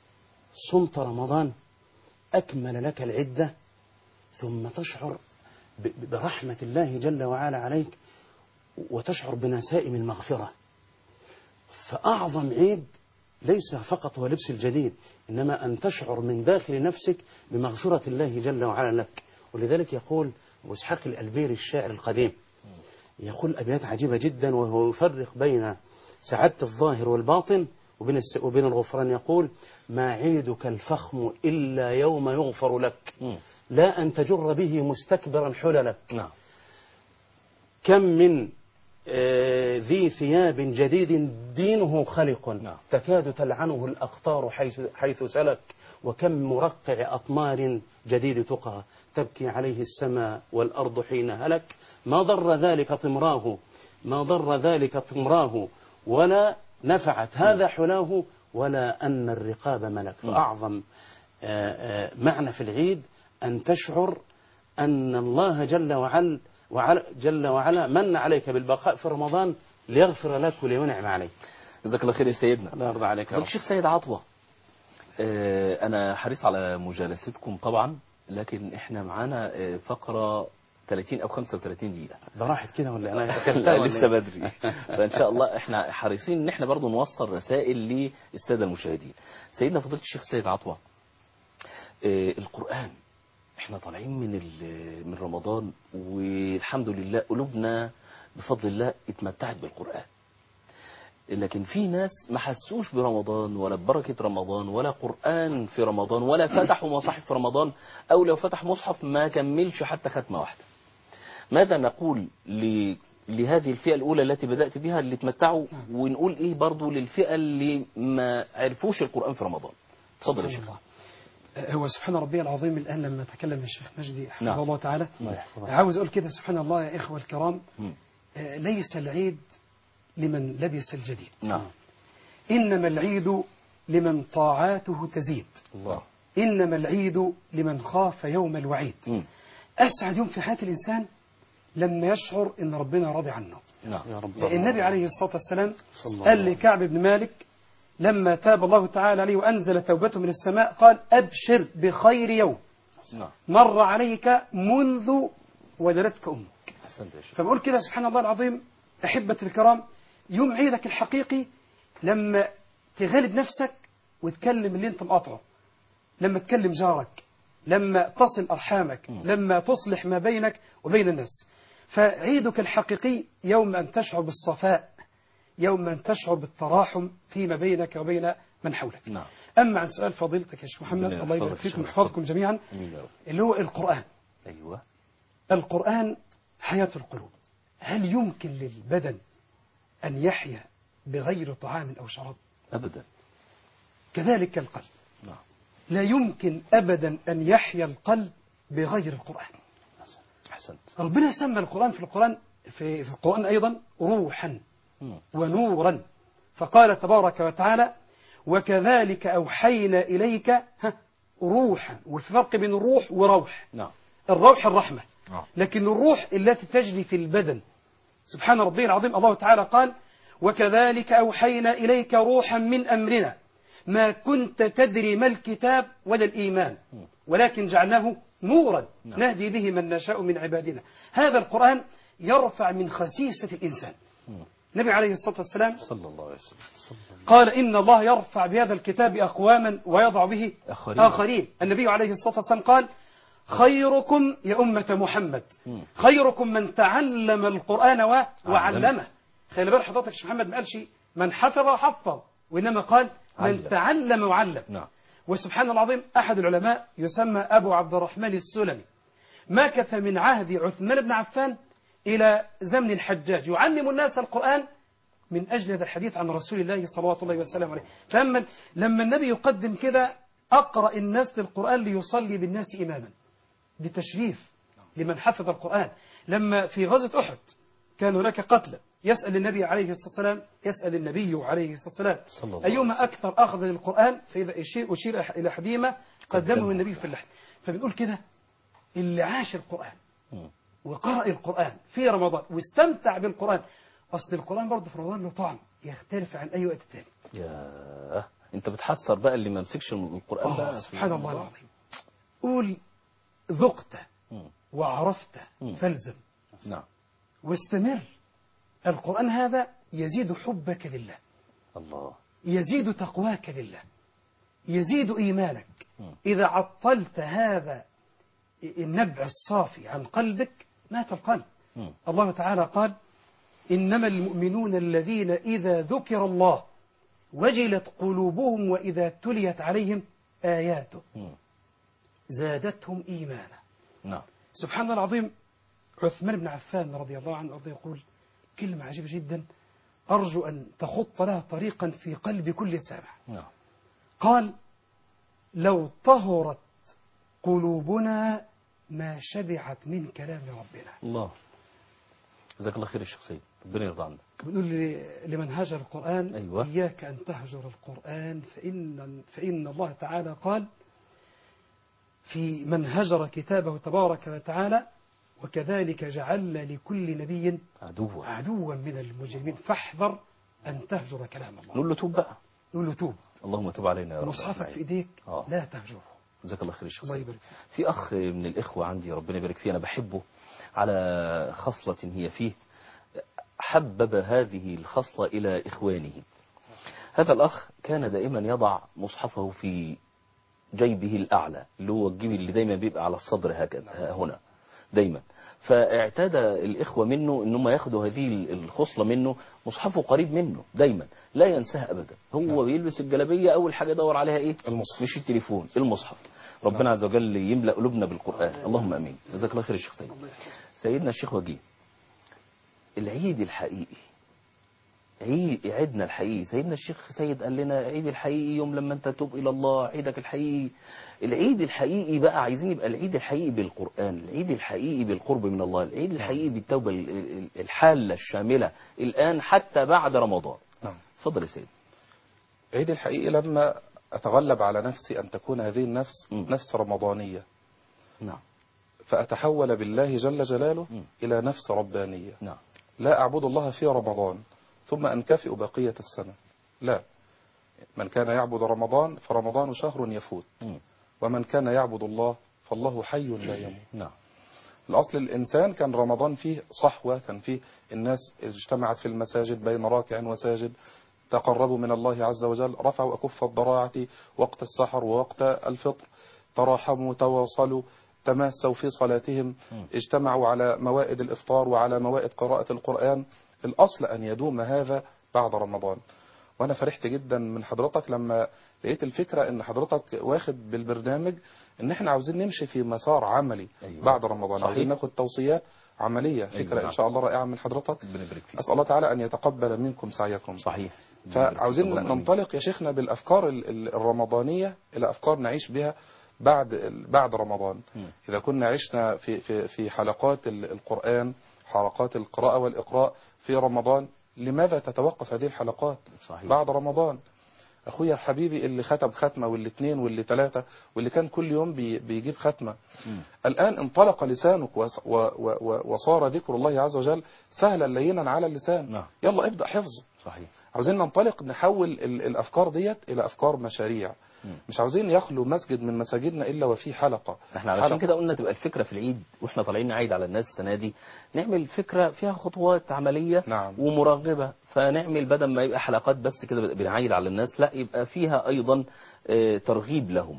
صمت رمضان أكمل لك العدة ثم تشعر ب- ب- برحمة الله جل وعلا عليك وتشعر بنسائم المغفرة فأعظم عيد ليس فقط هو لبس الجديد إنما أن تشعر من داخل نفسك بمغفرة الله جل وعلا لك ولذلك يقول أبو إسحاق الألبيري الشاعر القديم يقول أبيات عجيبة جدا وهو يفرق بين سعادة الظاهر والباطن وبين الس- وبين الغفران يقول ما عيدك الفخم إلا يوم يغفر لك مم. لا أن تجر به مستكبرا حللك نعم كم من آه، ذي ثياب جديد دينه خلق نعم. تكاد تلعنه الأقطار حيث, حيث سلك وكم مرقع أطمار جديد تقى تبكي عليه السماء والأرض حين هلك ما ضر ذلك طمراه ما ضر ذلك طمراه ولا نفعت هذا حلاه ولا أن الرقاب ملك فأعظم آه، آه، معنى في العيد أن تشعر أن الله جل وعلا وعلا جل وعلا من عليك بالبقاء في رمضان ليغفر لك ولينعم عليك جزاك الله خير يا سيدنا الله يرضى عليك يا رب. الشيخ سيد عطوة آه، أنا حريص على مجالستكم طبعا لكن إحنا معانا آه، فقرة 30 أو 35 دقيقة ده راحت كده ولا انا لا أكلتها ولا لسه إيه؟ بدري فإن شاء الله إحنا حريصين إن إحنا برضو نوصل رسائل للسادة المشاهدين سيدنا فضيلة الشيخ سيد عطوة آه، القرآن إحنا طالعين من ال- من رمضان والحمد لله قلوبنا بفضل الله اتمتعت بالقرآن لكن في ناس ما حسوش برمضان ولا ببركة رمضان ولا قرآن في رمضان ولا فتحوا مصاحف في رمضان أو لو فتح مصحف ما كملش حتى ختمة واحدة ماذا نقول ل... لهذه الفئة الأولى التي بدأت بها اللي تمتعوا ونقول إيه برضو للفئة اللي ما عرفوش القرآن في رمضان تفضل يا سبحان شيخ الله. آه، هو سبحان ربي العظيم الآن لما تكلم الشيخ مجدي حفظه نعم. الله تعالى الله يحفظك. عاوز أقول كده سبحان الله يا إخوة الكرام مم. آه، ليس العيد لمن لبس الجديد نعم إنما العيد لمن طاعاته تزيد الله إنما العيد لمن خاف يوم الوعيد مم. أسعد يوم في حياة الإنسان لما يشعر إن ربنا راضي عنه نعم يا رب النبي عليه الصلاة والسلام صلى الله قال عليه لكعب بن مالك لما تاب الله تعالى عليه وأنزل توبته من السماء قال أبشر بخير يوم نعم مر عليك منذ ولدتك أمك أحسنت يا شيخ فبقول كده سبحان الله العظيم أحبة الكرام يوم عيدك الحقيقي لما تغلب نفسك وتكلم اللي انت مقاطعه لما تكلم جارك لما تصل أرحامك لما تصلح ما بينك وبين الناس فعيدك الحقيقي يوم أن تشعر بالصفاء يوم أن تشعر بالتراحم فيما بينك وبين من حولك نعم أما عن سؤال فضيلتك يا شيخ محمد ربنا الله يبارك يحفظك فيكم يا شيخ. ويحفظكم جميعا أمين يا رب. اللي هو القرآن أيوة القرآن حياة القلوب هل يمكن للبدن أن يحيا بغير طعام أو شراب أبدا كذلك القلب نعم لا يمكن أبدا أن يحيا القلب بغير القرآن أحسنت ربنا سمى القرآن في القرآن في, في القرآن أيضا روحا مم. ونورا فقال تبارك وتعالى وكذلك أوحينا إليك ها، روحا والفرق بين الروح وروح نعم الروح الرحمة نعم لكن الروح التي تجري في البدن سبحان ربي العظيم الله تعالى قال وكذلك أوحينا إليك روحا من أمرنا ما كنت تدري ما الكتاب ولا الإيمان ولكن جعلناه نورا نعم. نهدي به من نشاء من عبادنا هذا القرآن يرفع من خسيسة الإنسان مم. النبي عليه الصلاة والسلام صلى الله عليه وسلم صلى الله قال إن الله يرفع بهذا الكتاب أقواما ويضع به آخرين. آخرين النبي عليه الصلاة والسلام قال خيركم يا أمة محمد مم. خيركم من تعلم القرآن و... وعلمه خلي بالك حضرتك يا شيخ محمد ما قالش من حفظ وحفظ وإنما قال من علم. تعلم وعلم نعم وسبحان الله العظيم أحد العلماء يسمى أبو عبد الرحمن السلمي مكث من عهد عثمان بن عفان إلى زمن الحجاج يعلم الناس القرآن من أجل هذا الحديث عن رسول الله صلوات الله وسلم عليه فلما لما النبي يقدم كده أقرأ الناس للقرآن ليصلي بالناس إماما دي تشريف لمن حفظ القرآن لما في غزوة أحد كان هناك قتلى يسأل النبي عليه الصلاة والسلام يسأل النبي عليه الصلاة والسلام صلى الله عليه أيهما أكثر أخذ للقرآن فإذا أشير, أشير إلى أحدهما قدمه قدمه. النبي في اللحن فبنقول كده اللي عاش القرآن مم. وقرأ القرآن في رمضان واستمتع بالقرآن أصل القرآن برضه في رمضان له طعم يختلف عن أي وقت تاني يا أنت بتحسر بقى اللي ما مسكش القرآن آه بقى سبحان الله العظيم قول ذقت مم. وعرفت مم. فالزم نعم واستمر القرآن هذا يزيد حبك لله الله يزيد تقواك لله يزيد إيمانك مم. إذا عطلت هذا النبع الصافي عن قلبك مات القلب مم. الله تعالى قال إنما المؤمنون الذين إذا ذكر الله وجلت قلوبهم وإذا تليت عليهم آياته مم. زادتهم إيمانا نعم سبحان الله العظيم عثمان بن عفان رضي الله عنه وارضاه يقول كلمة عجيبة جدا أرجو أن تخط لها طريقا في قلب كل سامع نعم قال لو طهرت قلوبنا ما شبعت من كلام ربنا الله جزاك الله خير يا شيخ سيد ربنا يرضى عنك بنقول ل- لمن هاجر القرآن أيوة. إياك أن تهجر القرآن فإن, فإن الله تعالى قال في من هجر كتابه تبارك وتعالى وكذلك جعلنا لكل نبي عدو عدوا من المجرمين فاحذر أن تهجر كلام الله نقول له توب بقى يقول له توب اللهم تب علينا يا رب مصحفك أجمعين. في إيديك آه. لا تهجره جزاك الله خير يا شيخ الله سيد يبارك فيك في أخ من الإخوة عندي ربنا يبارك فيه أنا بحبه على خصلة هي فيه حبب هذه الخصلة إلى إخوانه هذا الأخ كان دائما يضع مصحفه في جيبه الأعلى اللي هو الجيب اللي دايما بيبقى على الصدر هكذا ها هنا دايما فاعتاد الإخوة منه إنهم ياخدوا هذه الخصلة منه مصحفه قريب منه دايما لا ينساها أبدا هو بيلبس الجلابية أول حاجة يدور عليها إيه المصحف. مش التليفون المصحف ربنا عز وجل يملأ قلوبنا بالقرآن اللهم أمين جزاك الله خير يا شيخ سيد سيدنا الشيخ وجيه العيد الحقيقي عيد عيدنا الحقيقي سيدنا الشيخ سيد قال لنا عيد الحقيقي يوم لما انت تتوب الى الله عيدك الحقيقي العيد الحقيقي بقى عايزين يبقى العيد الحقيقي بالقرآن العيد الحقيقي بالقرب من الله العيد الحقيقي بالتوبة ال- ال- الحالة الشاملة الآن حتى بعد رمضان نعم اتفضل يا سيد عيد الحقيقي لما أتغلب على نفسي أن تكون هذه النفس مم. نفس رمضانية نعم فأتحول بالله جل جلاله مم. إلى نفس ربانية نعم لا أعبد الله في رمضان ثم أنكفئ بقية السنة لا من كان يعبد رمضان فرمضان شهر يفوت مم. ومن كان يعبد الله فالله حي لا يموت نعم الأصل الإنسان كان رمضان فيه صحوة كان فيه الناس اجتمعت في المساجد بين راكع وساجد تقربوا من الله عز وجل رفعوا أكف الضراعة وقت السحر ووقت الفطر تراحموا تواصلوا تماسوا في صلاتهم مم. اجتمعوا على موائد الإفطار وعلى موائد قراءة القرآن الأصل أن يدوم هذا بعد رمضان وانا فرحت جدا من حضرتك لما لقيت الفكره ان حضرتك واخد بالبرنامج ان احنا عاوزين نمشي في مسار عملي أيوة. بعد رمضان صحيح. عاوزين ناخد توصيات عمليه أيوة، فكره نعم. ان شاء الله رائعه من حضرتك ربنا يبارك فيك اسال الله تعالى ان يتقبل منكم سعيكم صحيح فعاوزين اللهم آمين. ننطلق يا شيخنا بالافكار ال- ال- الرمضانيه الى افكار نعيش بها بعد ال- بعد رمضان مم. اذا كنا عشنا في في في حلقات ال- القران حلقات القراءه والاقراء في رمضان لماذا تتوقف هذه الحلقات صحيح بعد رمضان اخويا حبيبي اللي ختم ختمه واللي اتنين واللي ثلاثه واللي كان كل يوم بي بيجيب ختمه مم. الآن انطلق لسانك وص- و- و- و- وصار ذكر الله عز وجل سهلا لينا على اللسان نعم. يلا ابدأ حفظ صحيح عاوزين ننطلق نحول ال- الأفكار ديت إلى أفكار مشاريع مم. مش عاوزين يخلو مسجد من مساجدنا إلا وفيه حلقة احنا علشان حلقة. كده قلنا تبقى الفكره في العيد واحنا طالعين نعيد على الناس السنه دي نعمل فكره فيها خطوات عمليه نعم. ومرغبه فنعمل بدل ما يبقى حلقات بس كده بنعيد على الناس لا يبقى فيها ايضا آه، ترغيب لهم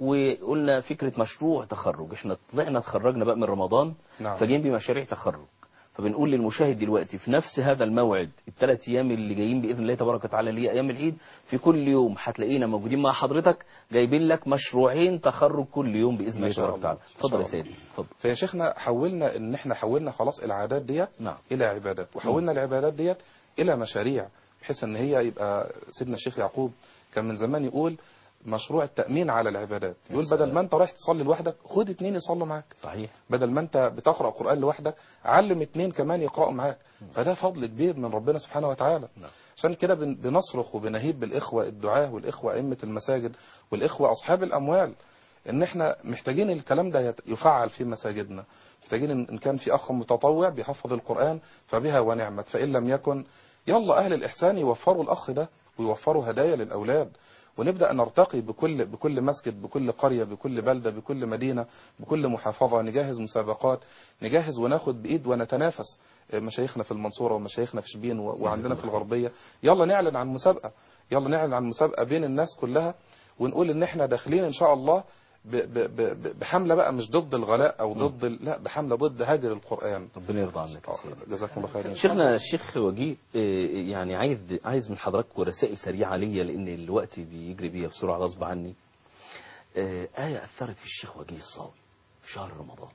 وقلنا فكره مشروع تخرج احنا طلعنا اتخرجنا بقى من رمضان نعم. فجايين بمشاريع تخرج فبنقول للمشاهد دلوقتي في نفس هذا الموعد الثلاث ايام اللي جايين باذن الله تبارك وتعالى اللي هي ايام العيد في كل يوم هتلاقينا موجودين مع حضرتك جايبين لك مشروعين تخرج كل يوم باذن ما الله شاء تبارك وتعالى الله. اتفضل يا ما شاء سيدي اتفضل فيا شيخنا حولنا ان احنا حولنا خلاص العادات ديت نعم. الى عبادات وحولنا العبادات ديت الى مشاريع بحيث ان هي يبقى سيدنا الشيخ يعقوب كان من زمان يقول مشروع التأمين على العبادات يقول سلام. بدل ما انت رايح تصلي لوحدك خد اتنين يصلوا معاك صحيح بدل ما انت بتقرأ قرآن لوحدك علم اتنين كمان يقرأوا معاك فده فضل كبير من ربنا سبحانه وتعالى نعم. عشان كده بن- بنصرخ وبنهيب بالإخوة الدعاة والإخوة أئمة المساجد والإخوة أصحاب الأموال إن إحنا محتاجين الكلام ده يت- يفعل في مساجدنا محتاجين إن إن كان في أخ متطوع بيحفظ القرآن فبها ونعمت فإن لم يكن يلا أهل الإحسان يوفروا الأخ ده ويوفروا هدايا للأولاد ونبدأ نرتقي بكل بكل مسجد بكل قرية بكل بلدة بكل مدينة بكل محافظة نجهز مسابقات نجهز وناخد بإيد ونتنافس مشايخنا في المنصورة ومشايخنا في شبين و- وعندنا في الغربية يلا نعلن عن مسابقة يلا نعلن عن مسابقة بين الناس كلها ونقول ان احنا داخلين ان شاء الله ب- ب- ب- بحملة بقى مش ضد الغلاء او ضد ال- لا بحملة ضد هجر القرآن ربنا يرضى عنك يا سيدي جزاكم الله خيرا شيخنا الشيخ وجيه آه، يعني عايز عايز من حضرتك رسائل سريعه ليا لان الوقت بيجري بيا بسرعه غصب عني آه، آية أثرت في الشيخ وجيه الصاوي في شهر رمضان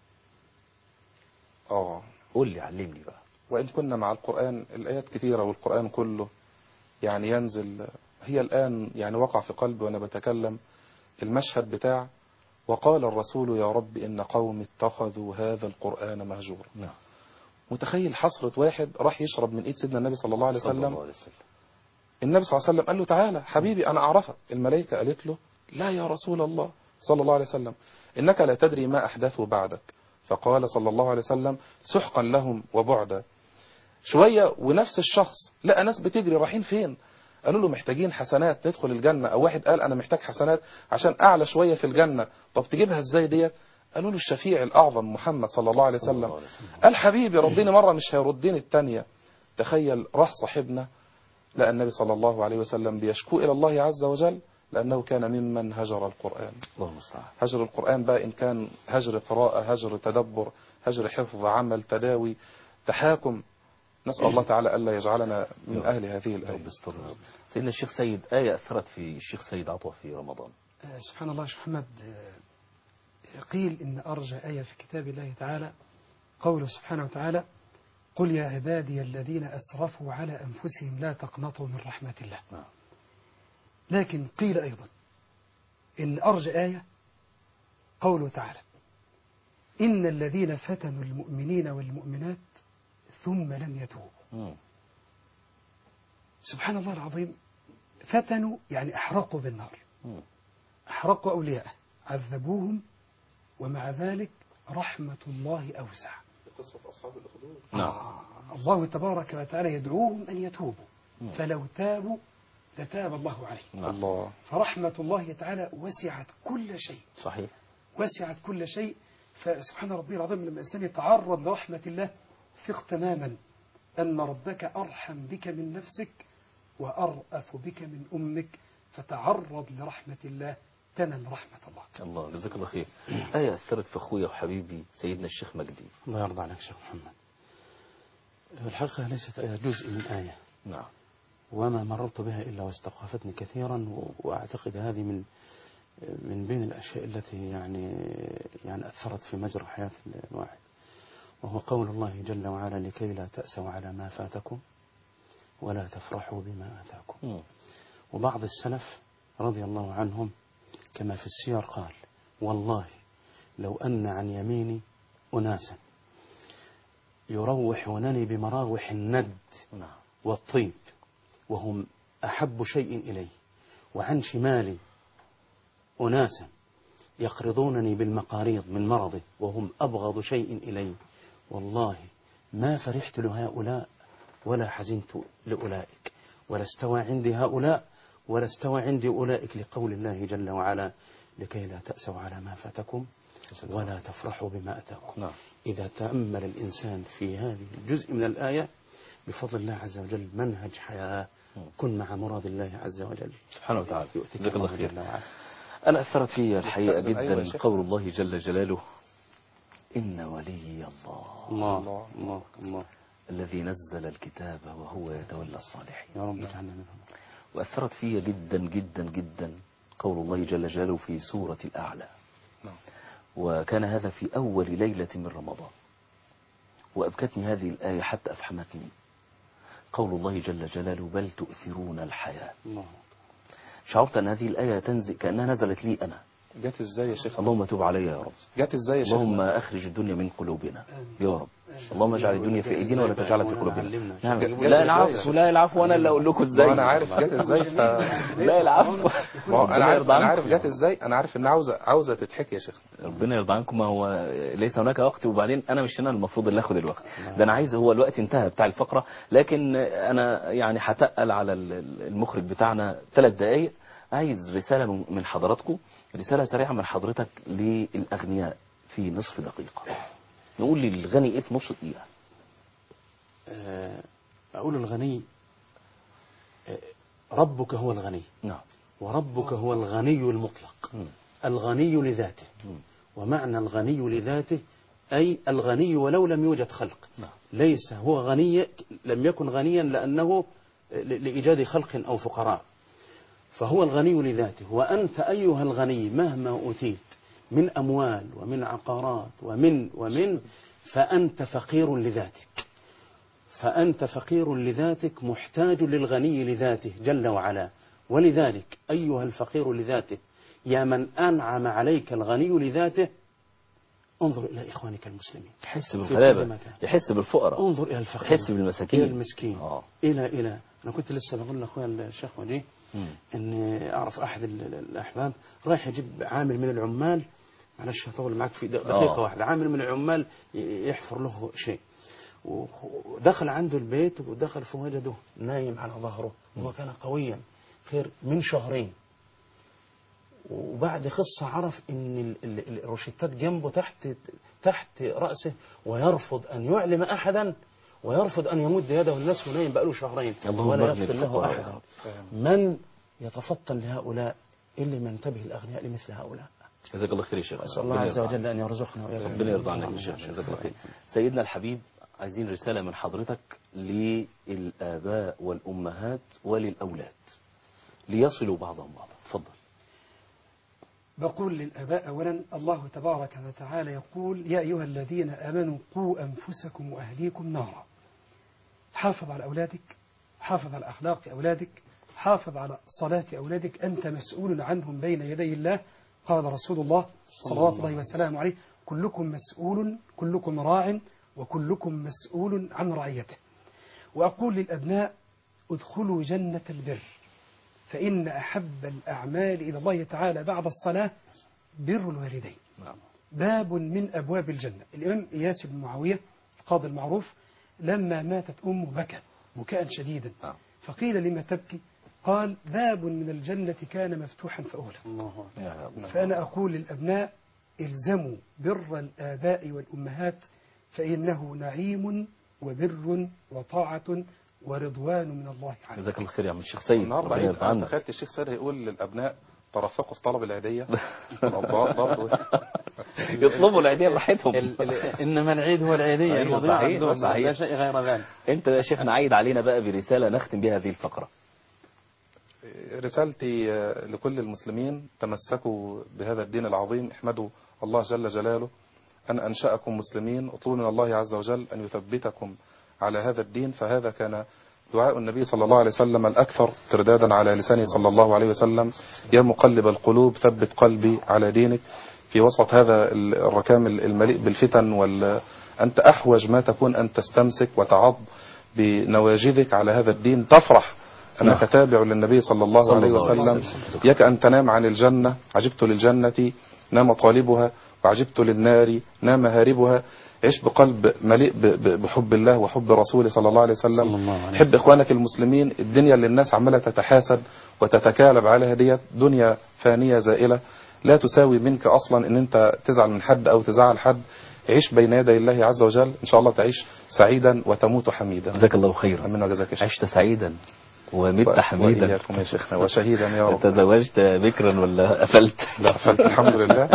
اه قول لي علمني بقى وإن كنا مع القرآن الآيات كثيرة والقرآن كله يعني ينزل هي الآن يعني وقع في قلبي وأنا بتكلم المشهد بتاع وقال الرسول يا رب إن قوم اتخذوا هذا القرآن مهجورا نعم متخيل حسرة واحد راح يشرب من إيد سيدنا النبي صلى الله عليه صلى وسلم الله عليه وسلم النبي صلى الله عليه وسلم قال له تعالى حبيبي أنا أعرفك الملائكة قالت له لا يا رسول الله صلى الله عليه وسلم إنك لا تدري ما أحدثوا بعدك فقال صلى الله عليه وسلم سحقا لهم وبعدا شوية ونفس الشخص لقى ناس بتجري رايحين فين قالوا له محتاجين حسنات ندخل الجنة أو واحد قال أنا محتاج حسنات عشان أعلى شوية في الجنة طب تجيبها إزاي ديت قالوا له الشفيع الأعظم محمد صلى الله عليه صلى الله وسلم عليه وسلم. قال حبيبي ربنا مرة مش هيردني التانية تخيل راح صاحبنا لقى النبي صلى الله عليه وسلم بيشكو إلى الله عز وجل لأنه كان ممن هجر القرآن الله المستعان هجر القرآن بقى إن كان هجر قراءة هجر تدبر هجر حفظ عمل تداوي تحاكم نسأل الله تعالى ألا يجعلنا من أهل هذه رب الآية استر سيدنا الشيخ سيد آية أثرت في الشيخ سيد عطوة في رمضان آه، سبحان الله يا شيخ محمد آه، قيل إن أرجى آية في كتاب الله تعالى قوله سبحانه وتعالى قل يا عبادي الذين أسرفوا على أنفسهم لا تقنطوا من رحمة الله نعم. لكن قيل أيضا إن أرجى آية قوله تعالى إن الذين فتنوا المؤمنين والمؤمنات ثم لم يتوبوا مم. سبحان الله العظيم فتنوا يعني أحرقوا بالنار مم. أحرقوا أولياءه عذبوهم ومع ذلك رحمة الله أوسع نعم آه الله تبارك وتعالى يدعوهم أن يتوبوا مم. فلو تابوا لتاب الله عليهم نعم الله فرحمة الله تعالى وسعت كل شيء صحيح وسعت كل شيء فسبحان ربي العظيم لما الإنسان يتعرض لرحمة الله ثق تماما أن ربك أرحم بك من نفسك وأرأف بك من أمك فتعرض لرحمة الله تنل رحمة الله الله جزاك الله خير آية أثرت في أخويا وحبيبي سيدنا الشيخ مجدي الله يرضى عليك شيخ محمد الحلقة ليست آية جزء من آية نعم وما مررت بها إلا واستوقفتني كثيرا و- وأعتقد هذه من من بين الأشياء التي يعني يعني أثرت في مجرى حياة الواحد وهو قول الله جل وعلا لكي لا تأسوا على ما فاتكم ولا تفرحوا بما آتاكم مم. وبعض السلف رضي الله عنهم كما في السير قال والله لو أن عن يميني أناسا يروحونني بمراوح الند نعم والطيب وهم أحب شيء إلي وعن شمالي أناسا يقرضونني بالمقاريض من مرضي وهم أبغض شيء إلي والله ما فرحت لهؤلاء ولا حزنت لأولئك ولا استوى عندي هؤلاء ولا استوى عندي أولئك لقول الله جل وعلا لكي لا تأسوا على ما فاتكم ولا تفرحوا بما أتاكم نعم إذا تأمل الإنسان في هذه الجزء من الآية بفضل الله عز وجل منهج حياة كن مع مراد الله عز وجل سبحانه وتعالى يؤتيك جزاك الله الله خير جل وعلا. أنا أثرت في الحقيقة يستأذن أيوة يا جدا شيخ. قول الله جل جلاله إن ولي الله الله الله الله الذي نزل الكتاب وهو يتولى الصالحين يا رب اجعلنا منهم وأثرت في جدا جدا جدا قول الله جل جلاله في سورة الأعلى نعم. وكان هذا في أول ليلة من رمضان وأبكتني هذه الآية حتى أفحمتني قول الله جل جلاله بل تؤثرون الحياة الله شعرت أن هذه الآية تنزل كأنها نزلت لي أنا جت ازاي يا شيخ اللهم تب علي يا رب جت ازاي يا شيخ اللهم أخرج الدنيا من قلوبنا يا رب اللهم اجعل الدنيا في أيدينا ولا تجعلها في قلوبنا نعم. جت لا إزاي العفو لا العفو أنا اللي أقول لكم ما إزاي انا عارف جت ازاي ف... لا العفو ما هو ربنا انا عارف يرضى انا عنكم. عارف جت ازاي انا عارف ان عاوزه عاوزه تتحكي يا شيخ ربنا يرضى عنكم ما هو ليس هناك وقت وبعدين انا مش انا المفروض اللي اخد الوقت ده انا عايز هو الوقت انتهى بتاع الفقره لكن انا يعني هتقل على ال- المخرج بتاعنا ثلاث دقائق عايز رساله من- من حضراتكم رساله سريعه من حضرتك للاغنياء في نصف دقيقه نقول للغني ايه في نص دقيقه آه، أقول الغني آه، ربك هو الغني نعم وربك هو الغني المطلق مم. الغني لذاته مم. ومعنى الغني لذاته أي الغني ولو لم يوجد خلق نعم. ليس هو غني لم يكن غنيا لأنه ل- لإيجاد خلق أو فقراء فهو الغني لذاته وأنت أيها الغني مهما أوتيت من أموال ومن عقارات ومن ومن فأنت فقير لذاتك فأنت فقير لذاتك محتاج للغني لذاته جل وعلا ولذلك أيها الفقير لذاته يا من أنعم عليك الغني لذاته انظر إلى إخوانك المسلمين يحس كل بالغلابه مكان. يحس بالفقراء انظر إلى الفقير يحس بالمساكين إلى المسكين اه إلى إلى أنا كنت لسه بقول لأخويا الشيخ ودي مم. إن أعرف أحد ال- ال- الأحباب رايح يجيب عامل من العمال معلش هطول معك في دقيقة آه. واحدة عامل من العمال ي- يحفر له شيء و- ودخل عنده البيت ودخل فوجده نايم على ظهره وهو كان قويا خير من شهرين وبعد قصة عرف ان ال- ال- ال- الروشتات جنبه تحت تحت رأسه ويرفض ان يعلم احدا ويرفض ان يمد يده الناس ونايم بقاله شهرين اللهم ولا اغني يغفر له الفقراء احد يا رب. من يتفطن لهؤلاء إلا من ينتبه الأغنياء لمثل هؤلاء جزاك الله خير يا شيخ أسأل الله ربنا عز يرضى وجل أن يرزقنا وإياكم ربنا يرضى عنك نعم، يا شيخ نعم. جزاك الله خير سيدنا الحبيب عايزين رسالة من حضرتك للآباء والأمهات وللأولاد ليصلوا بعضهم بعضا تفضل بقول للآباء أولا الله تبارك وتعالى يقول يا أيها الذين آمنوا قوا أنفسكم وأهليكم نارا حافظ على أولادك حافظ على أخلاق أولادك حافظ على صلاة أولادك أنت مسؤول عنهم بين يدي الله قال رسول الله صلوات الله وسلامه عليه كلكم مسؤول كلكم راع وكلكم مسؤول عن رعيته وأقول للأبناء ادخلوا جنة البر فإن أحب الأعمال إلى الله تعالى بعد الصلاة بر الوالدين نعم باب من أبواب الجنة الإمام إياس بن معاوية القاضي المعروف لما ماتت أمه بكى بكاء شديدا نعم. فقيل لما تبكي قال باب من الجنة كان مفتوحا فأغلق الله يا الله. فأنا أقول للأبناء الزموا بر الآباء والأمهات فإنه نعيم وبر وطاعة ورضوان من الله عنه جزاك الله خير يا عم الشيخ سيد النهارده ربنا عيد يرضى انا عنك تخيلت الشيخ سيد هيقول للابناء ترفقوا في طلب العيديه الاباء برضه يطلبوا العيدية براحتهم ال- ال- انما العيد هو العيديه أيوة، المضيعه صحيح، عندهم صحيح. لا شيء غير ذلك انت يا شيخنا عايد علينا بقى برسالة نختم بها هذه الفقرة رسالتي آه، لكل المسلمين تمسكوا بهذا الدين العظيم احمدوا الله جل جلاله أن أنشأكم مسلمين اطلبوا من الله عز وجل أن يثبتكم على هذا الدين فهذا كان دعاء النبي صلى الله عليه وسلم الأكثر تردادا على لسانه صلى الله عليه وسلم يا مقلب القلوب ثبت قلبي على دينك في وسط هذا الركام المليء بالفتن وال أنت أحوج ما تكون أن تستمسك وتعض بنواجذك على هذا الدين تفرح أنك نعم. تابع للنبي صلى الله صلى عليه الله عليه وسلم وسلم. يك أن تنام عن الجنة عجبت للجنة نام طالبها وعجبت للنار نام هاربها عيش بقلب مليء ب- ب- بحب الله وحب رسوله صلى الله عليه صلى وسلم الله عليه حب إخوانك المسلمين الدنيا اللي الناس عمالة تتحاسد وتتكالب عليها ديت دنيا فانية زائلة لا تساوي منك أصلا أن أنت تزعل من حد أو تزعل حد عيش بين يدي الله عز وجل إن شاء الله تعيش سعيدا وتموت حميدا جزاك الله خيرا أمين وجزاك الشيخ عشت سعيدا ومت حميدا وإياكم يا شيخنا وشهيدا يا رب تزوجت بكرا ولا قفلت لا قفلت الحمد لله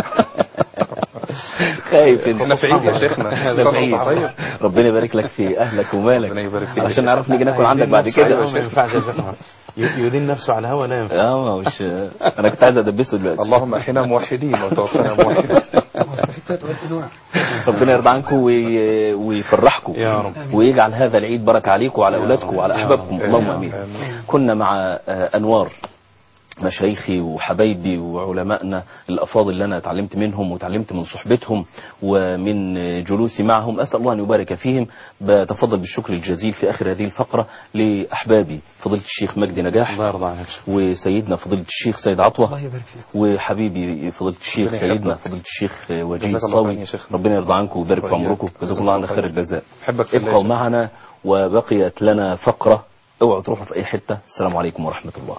خايف انت احنا في عيد يا شيخنا ده في عيد. ربنا يبارك لك في اهلك ومالك ربنا يبارك فيك. عشان نعرف نيجي ناكل عندك بعد نفسه على كده الهوا ما ينفعش يا شيخنا ي- يدين نفسه على الهوا لا ينفع اه ما مش انا كنت عايز ادبسه دلوقتي اللهم احنا موحدين وتوفنا موحدين والفتات والأنواع ربنا يرضى عنكم وي- ويفرحكم يا رب. ويجعل هذا العيد بركه عليكم وعلى يا اولادكم رب. وعلى يا احبابكم رب. اللهم آمين. امين آمين. كنا مع آه، انوار مشايخي وحبايبي وعلمائنا الافاضل اللي انا اتعلمت منهم وتعلمت من صحبتهم ومن جلوسي معهم اسال الله ان يبارك فيهم بتفضل بالشكر الجزيل في اخر هذه الفقره لاحبابي فضيله الشيخ مجدي نجاح الله يرضى عنك شيخ. وسيدنا فضيله الشيخ سيد عطوه الله يبارك فيك وحبيبي فضيلة الشيخ ربنا سيدنا يحبك. فضيلة الشيخ وجيه جزاك الله الصاوي خير يا شيخ. ربنا يرضى عنكم ويبارك في وإياك. عمركم جزاكم الله عنا خير الجزاء احبك في الله يا ابقوا شيخ. معنا وبقيت لنا فقرة اوعوا تروحوا في اي حتة السلام عليكم ورحمة الله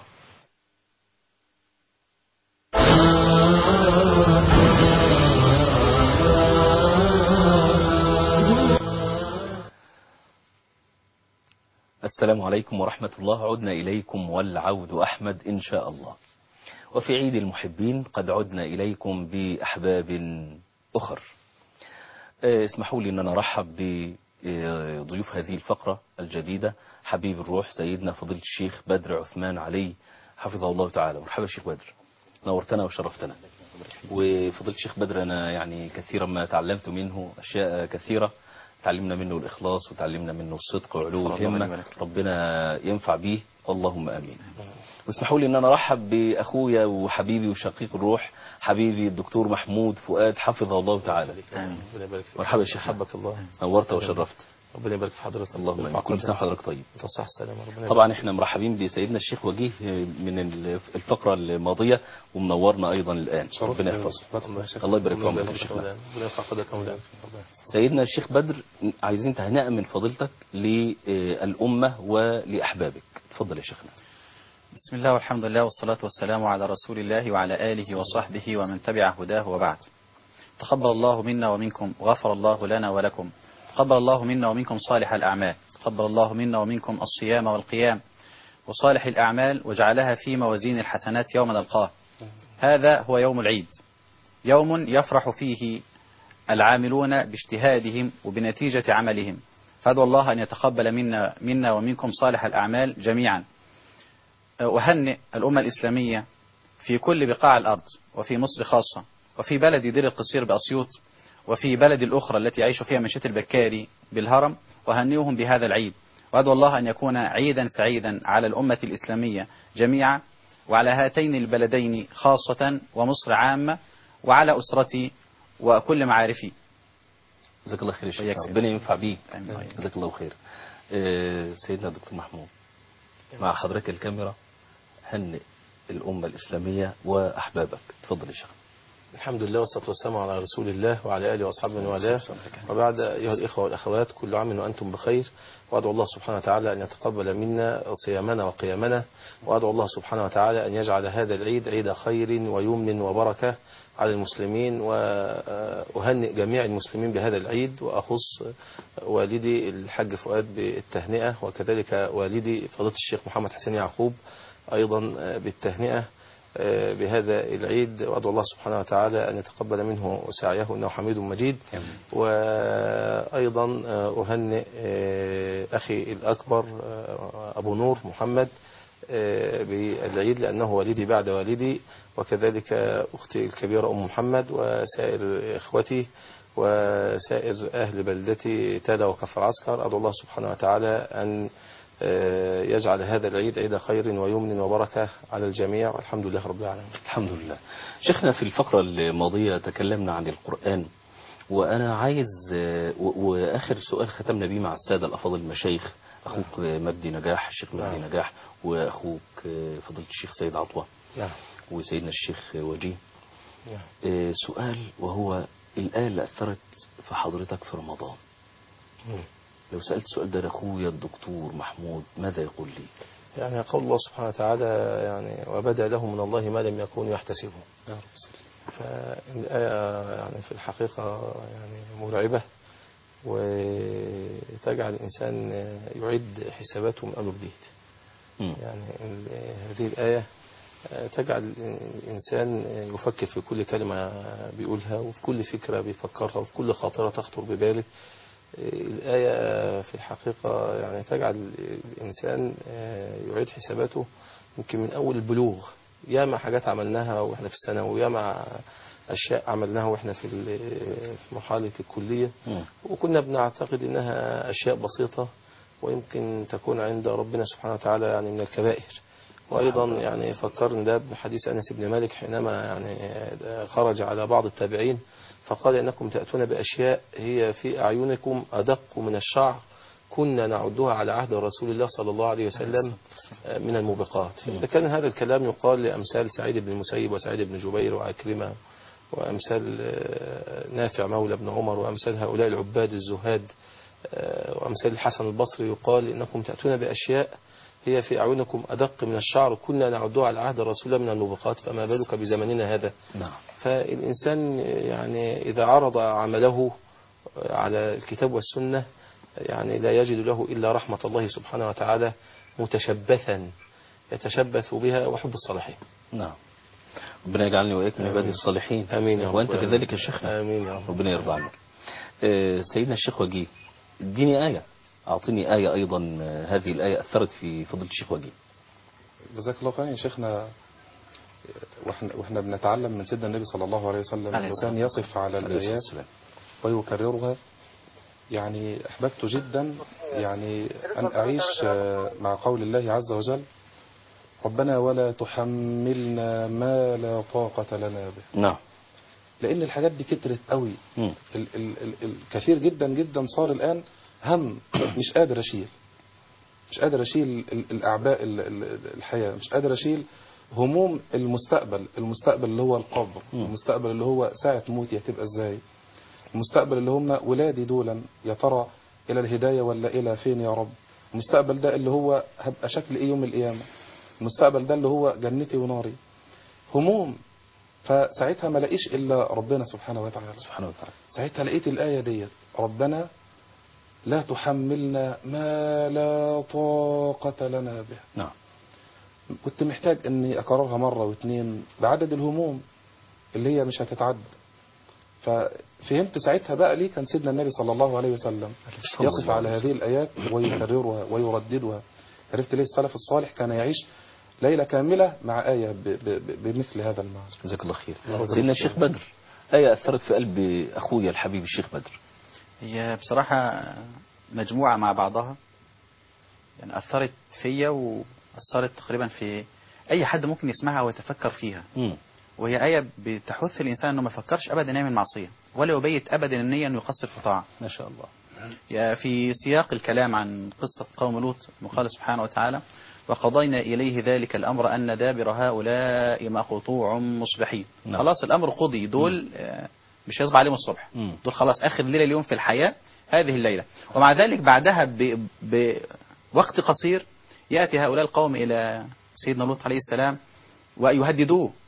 السلام عليكم ورحمة الله عدنا إليكم والعود أحمد إن شاء الله وفي عيد المحبين قد عدنا إليكم بأحباب أخر آه، اسمحوا لي أن أنا أرحب بضيوف هذه الفقرة الجديدة حبيب الروح سيدنا فضيلة الشيخ بدر عثمان علي حفظه الله تعالى مرحبا شيخ بدر نورتنا وشرفتنا وفضيلة الشيخ بدر أنا يعني كثيرا ما تعلمت منه أشياء كثيرة تعلمنا منه الإخلاص وتعلمنا منه الصدق وعلو الهمة ربنا ينفع به اللهم آمين واسمحوا لي ان انا ارحب باخويا وحبيبي وشقيق الروح حبيبي الدكتور محمود فؤاد حفظه الله تعالى ربنا يبارك فيك مرحبا يا شيخ حبك الله نورت وشرفت ربنا يبارك في حضرتك اللهم امين كل سنه وحضرتك طيب تصح السلامة ربنا طبعا احنا مرحبين بسيدنا الشيخ وجيه من الفقره الماضيه ومنورنا ايضا الان ربنا يحفظه الله يبارك في عمرك يا شيخنا ربنا يرفع قدرك يا مولانا سيدنا الشيخ بدر عايزين تهنئه من فضيلتك للامه ولاحبابك اتفضل يا شيخنا بسم الله والحمد لله والصلاة والسلام على رسول الله وعلى آله وصحبه ومن تبع هداه وبعد تقبل الله منا ومنكم وغفر الله لنا ولكم تقبل الله منا ومنكم صالح الأعمال تقبل الله منا ومنكم الصيام والقيام وصالح الأعمال وجعلها في موازين الحسنات يوم نلقاه هذا هو يوم العيد يوم يفرح فيه العاملون باجتهادهم وبنتيجة عملهم فأدعو الله أن يتقبل منا, منا ومنكم صالح الأعمال جميعا أهنئ الأمة الإسلامية في كل بقاع الأرض وفي مصر خاصة وفي بلد دير القصير بأسيوط وفي بلد الأخرى التي يعيش فيها مشية البكاري بالهرم وهنئهم بهذا العيد وأدعو الله أن يكون عيدا سعيدا على الأمة الإسلامية جميعا وعلى هاتين البلدين خاصة ومصر عامة وعلى أسرتي وكل معارفي جزاك الله خير يا وإياك شيخ سيدي. ربنا ينفع بيك آمين. جزاك الله خير آه، سيدنا الدكتور محمود مع حضرتك الكاميرا هنئ الأمة الإسلامية وأحبابك اتفضل يا شيخ الحمد لله والصلاة والسلام على رسول الله وعلى آله وأصحابه من والاه وبعد أيها الإخوة والأخوات كل عام وأنتم بخير وأدعو الله سبحانه وتعالى أن يتقبل منا صيامنا وقيامنا وأدعو الله سبحانه وتعالى أن يجعل هذا العيد عيد خير ويمن وبركة على المسلمين وأهنئ جميع المسلمين بهذا العيد وأخص والدي الحاج فؤاد بالتهنئة وكذلك والدي فضيلة الشيخ محمد حسين يعقوب أيضا بالتهنئة آه، بهذا العيد وأدعو الله سبحانه وتعالى أن يتقبل منه سعيه إنه حميد مجيد وأيضا آه، أهنئ آه، أخي الأكبر آه، أبو نور محمد آه، بالعيد لأنه والدي بعد والدي وكذلك أختي الكبيرة أم محمد وسائر إخوتي وسائر أهل بلدتي تالا وكفر عسكر أدعو الله سبحانه وتعالى أن آه، يجعل هذا العيد عيد خير ويمن وبركة على الجميع والحمد لله رب العالمين الحمد لله شيخنا في الفقرة الماضية تكلمنا عن القرآن وأنا عايز آه، و- وآخر سؤال ختمنا بيه مع السادة الأفاضل المشايخ أخوك آه، مجدي نجاح الشيخ مجدي نعم. نجاح وأخوك آه، فضيلة الشيخ سيد عطوة نعم وسيدنا الشيخ وجيه نعم آه، سؤال وهو الآية اللي أثرت في حضرتك في رمضان مم. لو سألت السؤال ده لأخويا الدكتور محمود ماذا يقول لي يعني قول الله سبحانه وتعالى يعني وبدا لهم من الله ما لم يكونوا يحتسبون يا رب سلم. فالآية يعني في الحقيقة يعني مرعبة وتجعل الإنسان يعد حساباته من أول وجديد مم. يعني ال- هذه الآية تجعل الإنسان يفكر في كل كلمة بيقولها وفي كل فكرة بيفكرها وفي كل خاطرة تخطر بباله الآية في الحقيقة يعني تجعل الإنسان يعيد حساباته يمكن من أول البلوغ ياما حاجات عملناها وإحنا في الثانوي وياما أشياء عملناها وإحنا في ال- في مرحلة الكلية مم. وكنا بنعتقد إنها أشياء بسيطة ويمكن تكون عند ربنا سبحانه وتعالى يعني من الكبائر وأيضا يعني فكرنا ده بحديث أنس بن مالك حينما يعني خرج على بعض التابعين فقال إنكم تأتون بأشياء هي في أعينكم أدق من الشعر كنا نعدها على عهد رسول الله صلى الله عليه وسلم من الموبقات فإذا كان هذا الكلام يقال لأمثال سعيد بن المسيب وسعيد بن جبير وعكرمة وأمثال آه، نافع مولى بن عمر وأمثال هؤلاء العباد الزهاد آه، وأمثال الحسن البصري يقال إنكم تأتون بأشياء هي في أعينكم أدق من الشعر كنا نعدها على عهد رسول الله من الموبقات فما بالك بزمننا هذا نعم فالإنسان يعني إذا عرض عمله على الكتاب والسنة يعني لا يجد له إلا رحمة الله سبحانه وتعالى متشبثا يتشبث بها وحب الصالحين نعم ربنا يجعلني وإياك من عباده الصالحين آمين يا رب وأنت كذلك يا شيخنا آمين يا رب ربنا يرضى عنك آه، سيدنا الشيخ وجيه اديني آية أعطيني آية أيضا آه، هذه الآية أثرت في فضيلة الشيخ وجيه جزاك الله خير يا شيخنا واحنا واحنا بنتعلم من سيدنا النبي صلى الله عليه وسلم عليه انه الصلاة كان يقف على عليه الصلاة الايات والسلام. ويكررها يعني احببت جدا يعني ان اعيش آه، مع قول الله عز وجل ربنا ولا تحملنا ما لا طاقة لنا به نعم لان الحاجات دي كترت قوي مم. ال ال ال الكثير جدا جدا صار الآن هم مش قادر أشيل مش قادر أشيل ال- الأعباء ال- ال- الحياة مش قادر أشيل هموم المستقبل المستقبل اللي هو القبر مم. المستقبل اللي هو ساعة موتي هتبقى إزاي المستقبل اللي هم ولادي دولا يا ترى إلى الهداية ولا إلى فين يا رب المستقبل ده اللي هو هبقى شكل إيه يوم القيامة المستقبل ده اللي هو جنتي وناري هموم فساعتها ما لاقيش إلا ربنا سبحانه وتعالى سبحانه وتعالى ساعتها لقيت الآية ديت ربنا لا تحملنا ما لا طاقة لنا به نعم كنت محتاج اني اكررها مرة واثنين بعدد الهموم اللي هي مش هتتعد ففهمت ساعتها بقى ليه كان سيدنا النبي صلى الله عليه وسلم يقف على هذه الآيات ويكررها ويرددها عرفت ليه السلف الصالح كان يعيش ليلة كاملة مع آية ب- ب- ب- بمثل هذا المعنى جزاك الله خير يا رب سيدنا يجزاك الشيخ بدر آية أثرت في قلب أخويا الحبيب الشيخ بدر هي بصراحة مجموعة مع بعضها يعني أثرت فيا وأثرت تقريبا في أي حد ممكن يسمعها ويتفكر فيها مم. وهي آية بتحث الإنسان أنه ما يفكرش أبدا يعمل معصية ولا يبيت أبدا النية أنه يقصر في طاعة ما شاء الله يا في سياق الكلام عن قصة قوم لوط قال سبحانه وتعالى وقضينا إليه ذلك الأمر أن دابر هؤلاء مقطوع مصبحين نعم. خلاص الأمر قضي دول آه، مش هيصبح عليهم الصبح مم. دول خلاص آخر ليلة اليوم في الحياة هذه الليلة ومع ذلك بعدها ب- بوقت قصير يأتي هؤلاء القوم إلى سيدنا لوط عليه السلام ويهددوه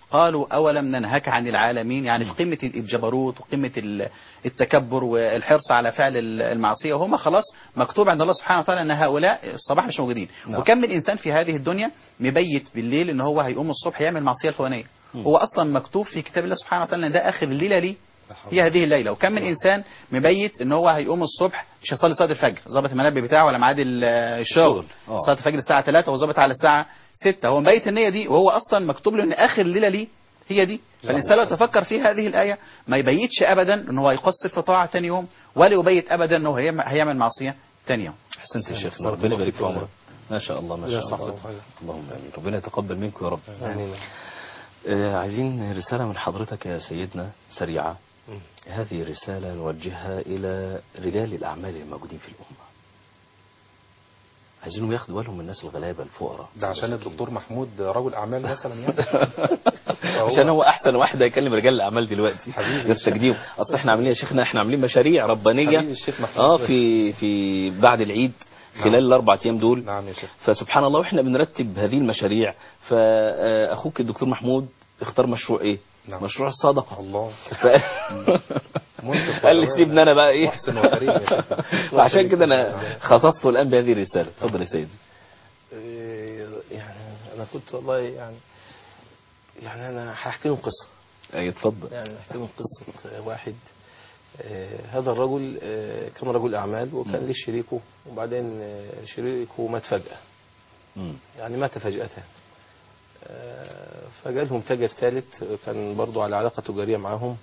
قالوا أولم ننهك عن العالمين يعني في قمة الجبروت وقمة ال- التكبر والحرص على فعل ال- المعصية وهم خلاص مكتوب عند الله سبحانه وتعالى أن هؤلاء الصباح مش موجودين نعم. وكم من إنسان في هذه الدنيا مبيت بالليل أن هو هيقوم الصبح يعمل معصية الفلانية هو أصلا مكتوب في كتاب الله سبحانه وتعالى أن ده آخر الليلة ليه هي هذه الليله وكم من انسان مبيت ان هو هيقوم الصبح مش هيصلي صلاه الفجر ظابط المنبه بتاعه ولا ميعاد ال- الشغل آه. صلاه الفجر الساعه 3 وهو ظابط على الساعه 6 هو مبيت النيه دي وهو اصلا مكتوب له ان اخر الليله ليه هي دي فالانسان لو تفكر في هذه الايه ما يبيتش ابدا ان هو يقصر في طاعه ثاني يوم ولا يبيت ابدا ان هو هيعمل هيعمل معصيه ثاني يوم احسنت يا شيخ بارك ربنا الله يبارك فيك في يا عمرك رب. ما شاء الله ما يا شاء صح الله الخير. اللهم امين ربنا يتقبل منكم يا رب آمين آه، عايزين رسالة من حضرتك يا سيدنا سريعة هذه رسالة نوجهها إلى رجال الأعمال الموجودين في الأمة عايزينهم ياخدوا بالهم من الناس الغلابة الفقراء ده عشان الدكتور محمود رجل اعمال مثلا يعني فهو- عشان هو احسن واحد هيكلم رجال الاعمال دلوقتي حبيبي يستجديهم اصل احنا عاملين يا شيخنا احنا عاملين مشاريع ربانيه حبيبي الشيخ محمود. اه في في بعد العيد خلال نعم. الاربع ايام دول نعم يا شيخ فسبحان الله واحنا بنرتب هذه المشاريع فاخوك الدكتور محمود اختار مشروع ايه نعم. مشروع الصدقه الله ف... منتج قال لي وشباب. سيبني انا بقى ايه محسن وكريم يا شيخ فعشان كده انا خصصته الان بهذه الرساله اتفضل يا سيدي إيه، يعني انا كنت والله يعني يعني انا هحكي لهم قصه اي اتفضل يعني هحكي لهم قصه واحد آه، هذا الرجل آه، كان رجل اعمال وكان ليه شريكه وبعدين آه، شريكه مات فجاه مم. يعني مات فجاه آه، فجالهم تاجر ثالث كان برضو على علاقه تجاريه معاهم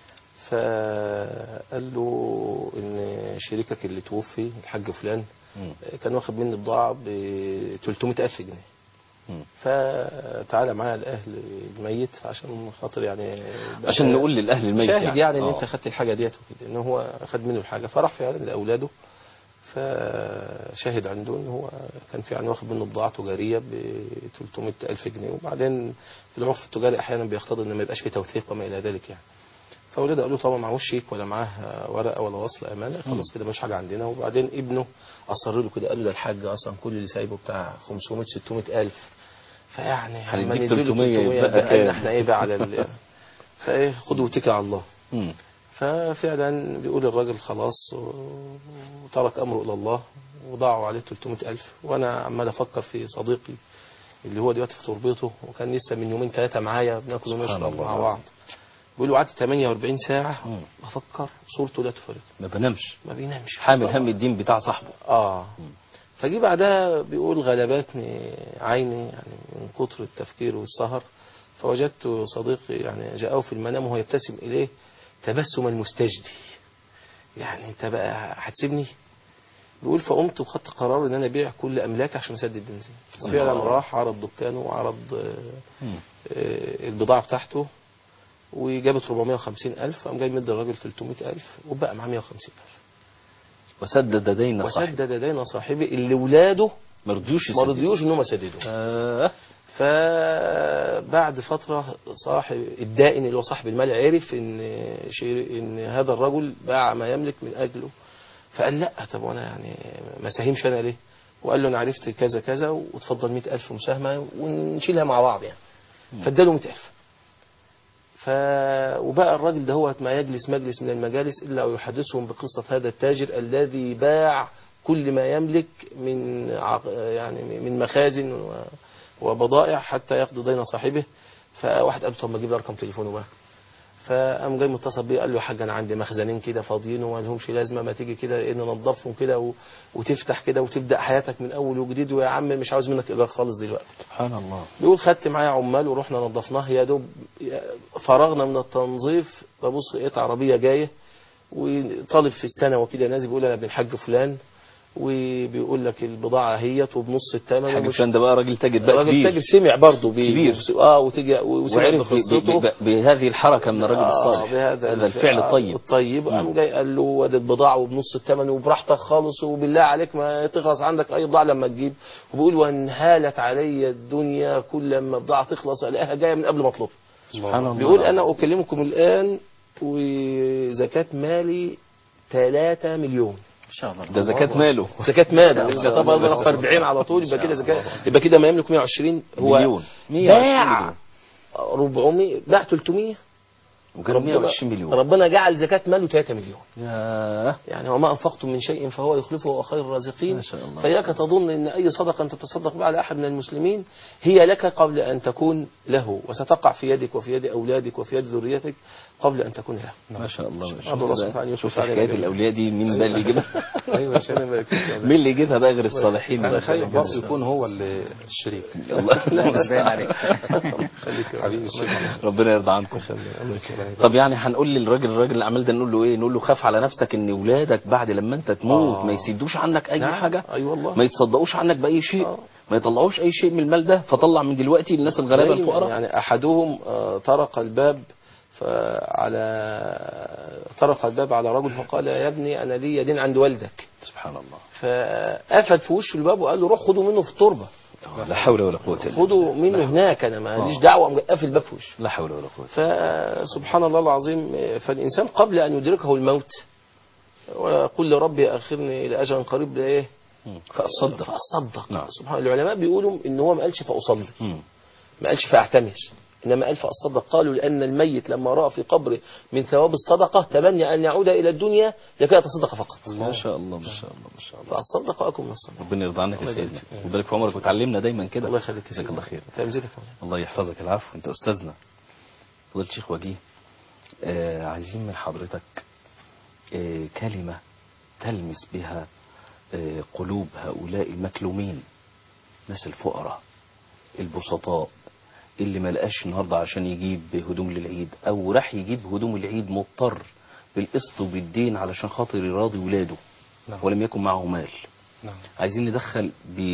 فقال له ان شريكك اللي توفي الحاج فلان مم. كان واخد مني بضاعة ب 300 ألف جنيه مم. فتعالى معايا الأهل الميت عشان خاطر يعني عشان نقول للاهل الميت شاهد يعني, ان آه. انت خدت الحاجه ديت وكده ان هو خد منه الحاجه فراح فعلا لاولاده فشاهد عنده ان هو كان في يعني واخد منه بضاعه تجاريه ب 300 الف جنيه وبعدين في العرف التجاري احيانا بيقتضي ان ما يبقاش في توثيق وما الى ذلك يعني فاولاده قالوا طبعا معهوش شيك ولا معاه ورقه ولا وصل امانه خلاص كده مش حاجه عندنا وبعدين ابنه اصر له كده قال له ده الحاج اصلا كل اللي سايبه بتاع 500 600 الف فيعني هنديك عمال يديله 300 يبقى بقى كام؟ احنا ايه بقى على ال... فايه خدوا واتكل على الله مم. ففعلا بيقول الراجل خلاص وترك أمره إلى الله وضاعوا عليه 300 ألف وأنا عمال أفكر في صديقي اللي هو دلوقتي في تربيته وكان لسه من يومين ثلاثة معايا بناكل ونشرب الله مع بعض بيقول له قعدت 48 ساعة مم. بفكر صورته لا تفارق ما بنامش ما بينامش حامل طبعاً. هم الدين بتاع صاحبه اه فجي بعدها بيقول غلبتني عيني يعني من كتر التفكير والسهر فوجدت صديقي يعني جاءه في المنام وهو يبتسم إليه تبسم المستجدي يعني انت بقى هتسيبني بيقول فقمت وخدت قرار ان انا ابيع كل املاكي عشان اسدد بنزين فعلا راح عرض دكانه وعرض آه، مم. آه، البضاعه بتاعته وجابت 450 الف قام جاي مدي الراجل 300 الف وبقى معاه 150 الف وسدد دين صاحبه وسدد دين صاحبه اللي ولاده ما رضيوش ما يسددوا. رضيوش ان هم يسددوا آه. فبعد فترة صاحب الدائن اللي هو صاحب المال عرف ان شير ان هذا الرجل باع ما يملك من اجله فقال لا طب وانا يعني ما ساهمش انا ليه وقال له انا عرفت كذا كذا وتفضل 100000 مساهمة ونشيلها مع بعض يعني فاداله 100000 ف وبقى الراجل ده هو ما يجلس مجلس من المجالس الا ويحدثهم بقصه هذا التاجر الذي باع كل ما يملك من عق... يعني من مخازن و... وبضائع حتى يقضي دين صاحبه فواحد قال له طب ما اجيب لي رقم تليفونه بقى فقام جاي متصل بيه قال له يا حاج انا عندي مخزنين كده فاضيين وما لهمش لازمه ما تيجي كده ايه ننضفهم كده و... وتفتح كده وتبدا حياتك من اول وجديد ويا عم مش عاوز منك ايجار خالص دلوقتي سبحان الله بيقول خدت معايا عمال ورحنا نظفناه يا دوب فرغنا من التنظيف ببص لقيت عربيه جايه وطالب في السنه وكده نازل بيقول انا ابن الحاج فلان وبيقول لك البضاعه اهيت وبنص الثمن حاج ومش- فلان ده بقى راجل تاجر بقى الراجل كبير تاجر سمع برضه بي- كبير. اه وتجي وسمع وعرف ب- بقصته ب- ب- بهذه الحركة من الرجل آه، الصالح بهذا هذا الفعل الطيب الطيب قام جاي قال له وادي البضاعه وبنص الثمن وبراحتك خالص وبالله عليك ما تخلص عندك اي بضاعه لما تجيب وبيقول وانهالت علي الدنيا كل لما بضاعه تخلص الاقيها جايه من قبل ما اطلبها سبحان الله بيقول انا اكلمكم الان وزكاه مالي 3 مليون ان شاء الله ده زكاة ماله زكاة مال الزكاة برضه في 40 على طول يبقى كده زكاة يبقى كده ما يملك 120 هو مليون باع 400 باع 300 وكان 120 مليون ربنا جعل زكاة ماله 3 مليون ياه يعني وما أنفقتم من شيء فهو يخلفه وهو خير الرازقين ما شاء الله. فإياك تظن أن أي صدقة أنت تتصدق بها على أحد من المسلمين هي لك قبل أن تكون له وستقع في يدك وفي يد أولادك وفي يد ذريتك قبل أن تكون له ما شاء الله ما شاء عبد الله سبحانه الله يشوف شوف علينا حكايه جميعا. الاولياء دي مين بقى اللي يجيبها أيوة عشان أنا بارك فيك يا أولاد. مين اللي يجيبها بقى غير الصالحين انا بقى خايف برضه يكون هو اللي الشريك الله مش باين عليك خليك يا حبيبي ولد. الشيخ ربنا يرضى عنكم الله يكرمك. طب يعني هنقول للراجل الراجل الاعمال ده نقول له ايه نقول له خاف على نفسك ان ولادك بعد لما انت تموت آه. ما يسيدوش عنك اي نعم. حاجه أي والله. ما يتصدقوش عنك باي شيء آه. ما يطلعوش اي شيء من المال ده فطلع من دلوقتي للناس الغلابه دايماً الفقراء يعني أحدهم آه، طرق الباب على طرق الباب على رجل فقال يا ابني أنا لي دين عند والدك سبحان الله فقفل في وشه الباب وقال له روح خدوا منه في التربة لا حول ولا قوه الا بالله خدوا منه هناك أنا ماليش آه. دعوة قام قافل الباب في وشه لا حول ولا قوه فسبحان الله العظيم فالإنسان قبل أن يدركه الموت ويقول لربي أخرني إلى أجل قريب ده إيه مم. فاصدق فأصدق نعم. سبحان العلماء بيقولوا إن هو ما قالش فأصدق مم. ما قالش فاعتمر إنما قال فأصدق قالوا لأن الميت لما رأى في قبره من ثواب الصدقة تمنى أن يعود إلى الدنيا لكي يتصدق فقط ما شاء الله ما شاء الله ما شاء الله فأصدق وأكون من الصدقة ربنا يرضى عنك يا الله سيدنا يبارك فيك. ويبارك في عمرك وتعلمنا دايما كده الله يخليك يا جزاك سيدي. الله خير تلمذتك الله يحفظك العفو انت استاذنا فضيله الشيخ وجيه آه عايزين من حضرتك آه كلمه تلمس بها آه قلوب هؤلاء المكلومين ناس الفقراء البسطاء اللي ما لقاش النهارده عشان يجيب هدوم للعيد او راح يجيب هدوم العيد مضطر بالقسط وبالدين علشان خاطر يراضي ولاده نعم. ولم يكن معه مال نعم عايزين ندخل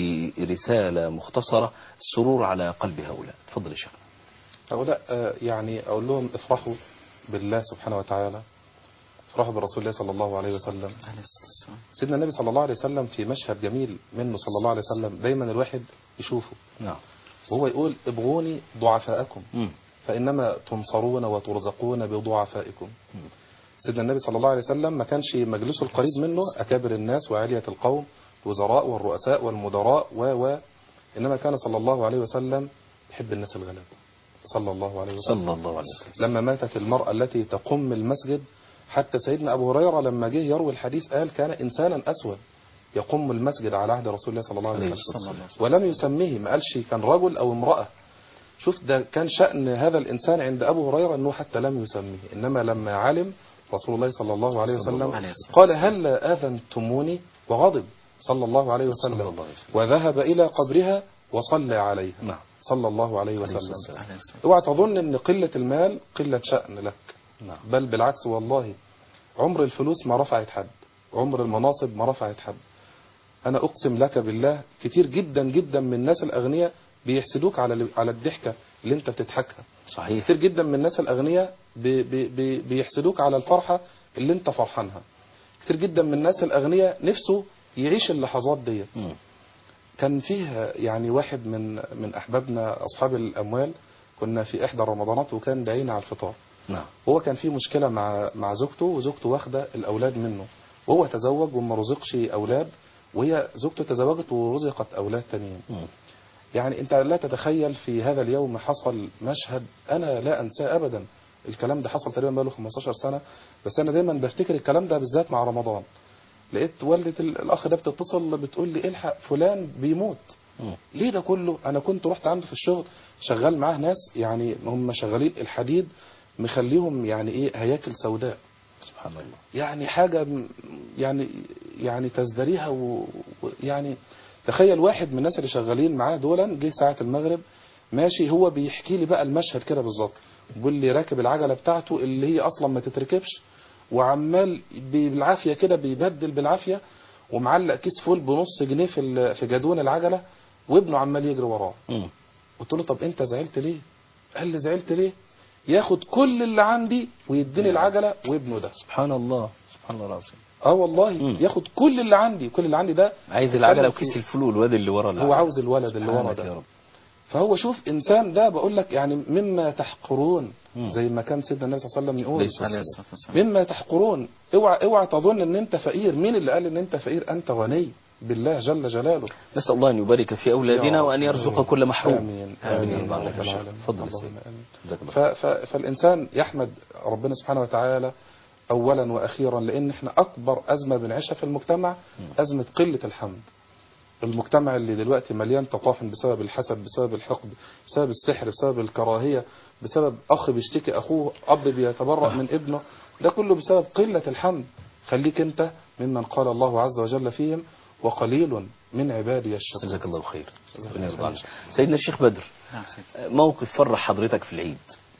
برسالة مختصرة السرور على قلب هؤلاء تفضل يا شيخ هؤلاء آه، يعني أقول لهم افرحوا بالله سبحانه وتعالى افرحوا برسول الله صلى الله عليه وسلم عليه الصلاة والسلام. سيدنا النبي صلى الله عليه وسلم في مشهد جميل منه صلى الله عليه وسلم دايما الواحد يشوفه نعم وهو يقول ابغوني ضعفاءكم مم. فإنما تنصرون وترزقون بضعفائكم سيدنا النبي صلى الله عليه وسلم ما كانش مجلسه القريب منه أكابر الناس وعالية القوم الوزراء والرؤساء والمدراء و و إنما كان صلى الله عليه وسلم يحب الناس الغلابة صلى الله عليه وسلم صلى الله عليه وسلم لما ماتت المرأة التي تقم المسجد حتى سيدنا أبو هريرة لما جه يروي الحديث قال كان إنسانا أسود يقم المسجد على عهد رسول الله صلى الله عليه عليه وسلم صلى الله عليه وسلم. ولم يسميه ما قالش كان رجل أو امرأة شوف ده كان شأن هذا الإنسان عند أبو هريرة أنه حتى لم يسميه إنما لما علم رسول الله صلى الله عليه صلى الله وسلم عليه وسلم. قال هل آذنتموني وغضب صلى الله عليه صلى وسلم الله عليه وسلم. وذهب إلى قبرها وصلى عليها نعم صلى الله عليه عليه وسلم الصلاة عليه الصلاة اوعى تظن ان قلة المال قلة شأن لك نعم بل بالعكس والله عمر الفلوس ما رفعت حد عمر المناصب ما رفعت حد انا اقسم لك بالله كتير جدا جدا من الناس الاغنياء بيحسدوك على على الضحكة اللي انت بتضحكها صحيح كتير جدا من الناس الاغنياء بي بي بي بيحسدوك على الفرحة اللي انت فرحانها كتير جدا من الناس الاغنياء نفسه يعيش اللحظات ديت مم. كان فيه يعني واحد من من احبابنا اصحاب الاموال كنا في احدى الرمضانات وكان داعينا على الفطار نعم هو كان في مشكله مع مع زوجته وزوجته واخده الاولاد منه وهو تزوج وما رزقش اولاد وهي زوجته تزوجت ورزقت اولاد تانيين مم. يعني انت لا تتخيل في هذا اليوم حصل مشهد انا لا انساه ابدا الكلام ده حصل تقريبا بقاله 15 سنه بس انا دايما بفتكر الكلام ده بالذات مع رمضان لقيت والدة ال- الاخ ده بتتصل بتقول لي الحق فلان بيموت مم. ليه ده كله انا كنت رحت عنده في الشغل شغال معاه ناس يعني هم شغالين الحديد مخليهم يعني ايه هياكل سوداء سبحان الله يعني حاجة م- يعني يعني تزدريها و- ويعني تخيل واحد من الناس اللي شغالين معاه دولا جه ساعة المغرب ماشي هو بيحكي لي بقى المشهد كده بالظبط بيقول لي راكب العجلة بتاعته اللي هي أصلا ما تتركبش وعمال بالعافية كده بيبدل بالعافية ومعلق كيس فول بنص جنيه في ال- في جدون العجلة وابنه عمال يجري وراه مم. قلت له طب انت زعلت ليه قال لي زعلت ليه ياخد كل اللي عندي ويديني العجلة وابنه ده سبحان الله سبحان الله العظيم اه والله مم. ياخد كل اللي عندي كل اللي عندي ده عايز العجله بتكلم وكيس في- الفول والواد اللي ورا هو العجلة. عاوز الولد اللي ورا سبحانك يا ده رب فهو شوف انسان ده بقول لك يعني مما تحقرون مم. زي ما كان سيدنا النبي صلى الله عليه وسلم يقول ليس عليه الصلاة والسلام. مما تحقرون اوعى اوعى تظن ان انت فقير مين اللي قال ان انت فقير انت غني بالله جل جلاله نسأل الله أن يبارك في أولادنا يا وأن يرزق كل محروم آمين آمين آمين يا يا رب رب العالمين تفضل يا اللهم سيدي آمين جزاك الله ف ف فالإنسان يحمد ربنا سبحانه وتعالى أولا وأخيرا لأن احنا أكبر أزمة بنعيشها في المجتمع أزمة قلة الحمد المجتمع اللي دلوقتي مليان تطاحن بسبب الحسد بسبب الحقد بسبب السحر بسبب الكراهية بسبب أخ بيشتكي أخوه أب بيتبرأ من ابنه ده كله بسبب قلة الحمد خليك أنت ممن قال الله عز وجل فيهم وقليل من عبادي الشكور جزاك الله خير ربنا يرضى عنك. سيدنا الشيخ بدر نعم سيدي موقف فرح حضرتك في العيد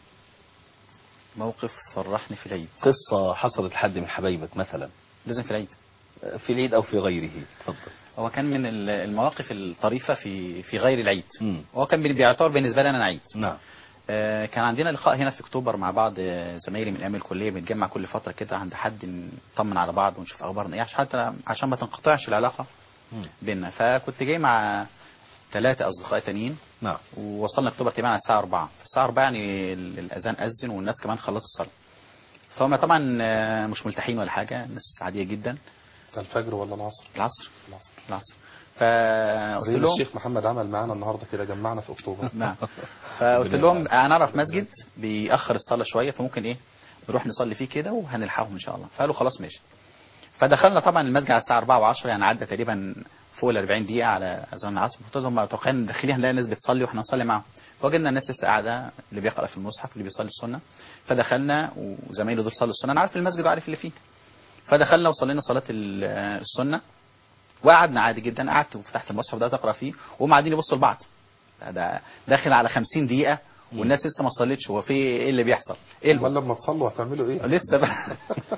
موقف فرحني في العيد قصة حصلت لحد من حبايبك مثلا لازم في العيد في العيد أو في غيره اتفضل هو كان من ال- المواقف الطريفة في في غير العيد مم. هو كان بي- بيعتبر بالنسبة لي أنا عيد نعم آه، كان عندنا لقاء هنا في اكتوبر مع بعض آه، زمايلي من ايام الكليه بنتجمع كل فتره كده عند حد نطمن على بعض ونشوف اخبارنا ايه عشان حتى عشان ما تنقطعش العلاقه مم. بيننا فكنت جاي مع ثلاثه اصدقاء تانيين نعم ووصلنا اكتوبر تقريبا على الساعه 4 الساعه 4 يعني ال- الاذان اذن والناس كمان خلصت الصلاه فهم طبعا آه، مش ملتحين ولا حاجه ناس عاديه جدا ده الفجر ولا العصر العصر العصر العصر فقلت زي ما لهم الشيخ محمد عمل معانا النهارده كده جمعنا في اكتوبر نعم فقلت لهم انا اعرف مسجد بيأخر الصلاة شوية فممكن ايه نروح نصلي فيه كده وهنلحقهم ان شاء الله فقالوا خلاص ماشي فدخلنا طبعا المسجد على الساعة 4 و10 يعني عدى تقريبا فوق ال 40 دقيقة على اذان العصر قلت لهم متوقعين داخلين هنلاقي الناس بتصلي واحنا نصلي معاهم فوجدنا الناس لسه قاعدة اللي بيقرأ في المصحف اللي بيصلي السنة فدخلنا وزمايله دول صلوا السنة انا عارف المسجد وعارف اللي فيه فدخلنا وصلينا صلاة ال- السنة وقعدنا عادي جدا قعدت وفتحت المصحف ده اقرا فيه وهم قاعدين يبصوا لبعض ده داخل على 50 دقيقة والناس لسه ما صلتش هو في ايه اللي بيحصل؟ ايه امال الم... لما تصلوا هتعملوا ايه لسه بقى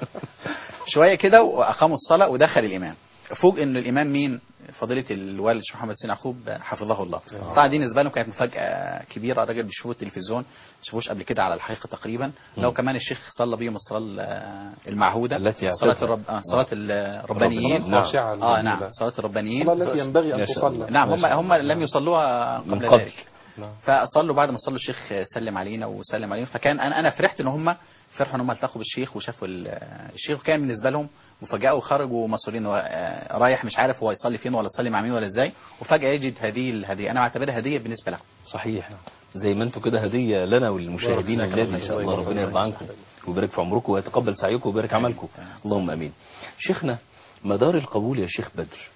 شوية كده واقاموا الصلاة ودخل الامام فوق ان الامام مين؟ فضيلة الوالد الشيخ محمد حسين يعقوب حفظه الله طبعا دي بالنسبة لهم كانت مفاجأة كبيرة الراجل بيشوفوا التلفزيون ما شافوش قبل كده على الحقيقة تقريبا لو كمان الشيخ صلى بيهم الصلاة ال- المعهودة التي صلاة يعتبر. الرب... آه صلاة الربانيين نعم. خاشعة اه نعم الجميلة. صلاة الربانيين الصلاة التي ينبغي ما أن شاء الله. تصلى نعم هم ما شاء هم لم يصلوها من قبل قبل. ذلك نعم. فصلوا بعد ما صلوا الشيخ سلم علينا وسلم علينا فكان انا انا فرحت ان هم فرحوا ان هم التقوا بالشيخ وشافوا ال- الشيخ وكان بالنسبه لهم مفاجاه وخرجوا مصرين هو، آه، رايح مش عارف هو يصلي فين ولا يصلي مع مين ولا ازاي وفجاه يجد هذه الهديه انا بعتبرها هديه بالنسبه له صحيح زي ما انتم كده هدية لنا وللمشاهدين بارك الذي الله ان شاء فيك. الله ربنا يرضى عنكم ويبارك في عمركم ويتقبل سعيكم ويبارك عملكم اللهم امين شيخنا مدار القبول يا شيخ بدر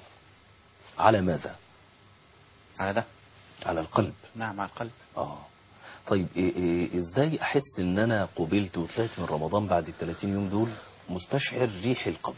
على ماذا على ده على القلب نعم على القلب اه طيب إيه إيه ازاي احس ان انا قبلت وطلعت من رمضان بعد ال 30 يوم دول مستشعر ريح القبول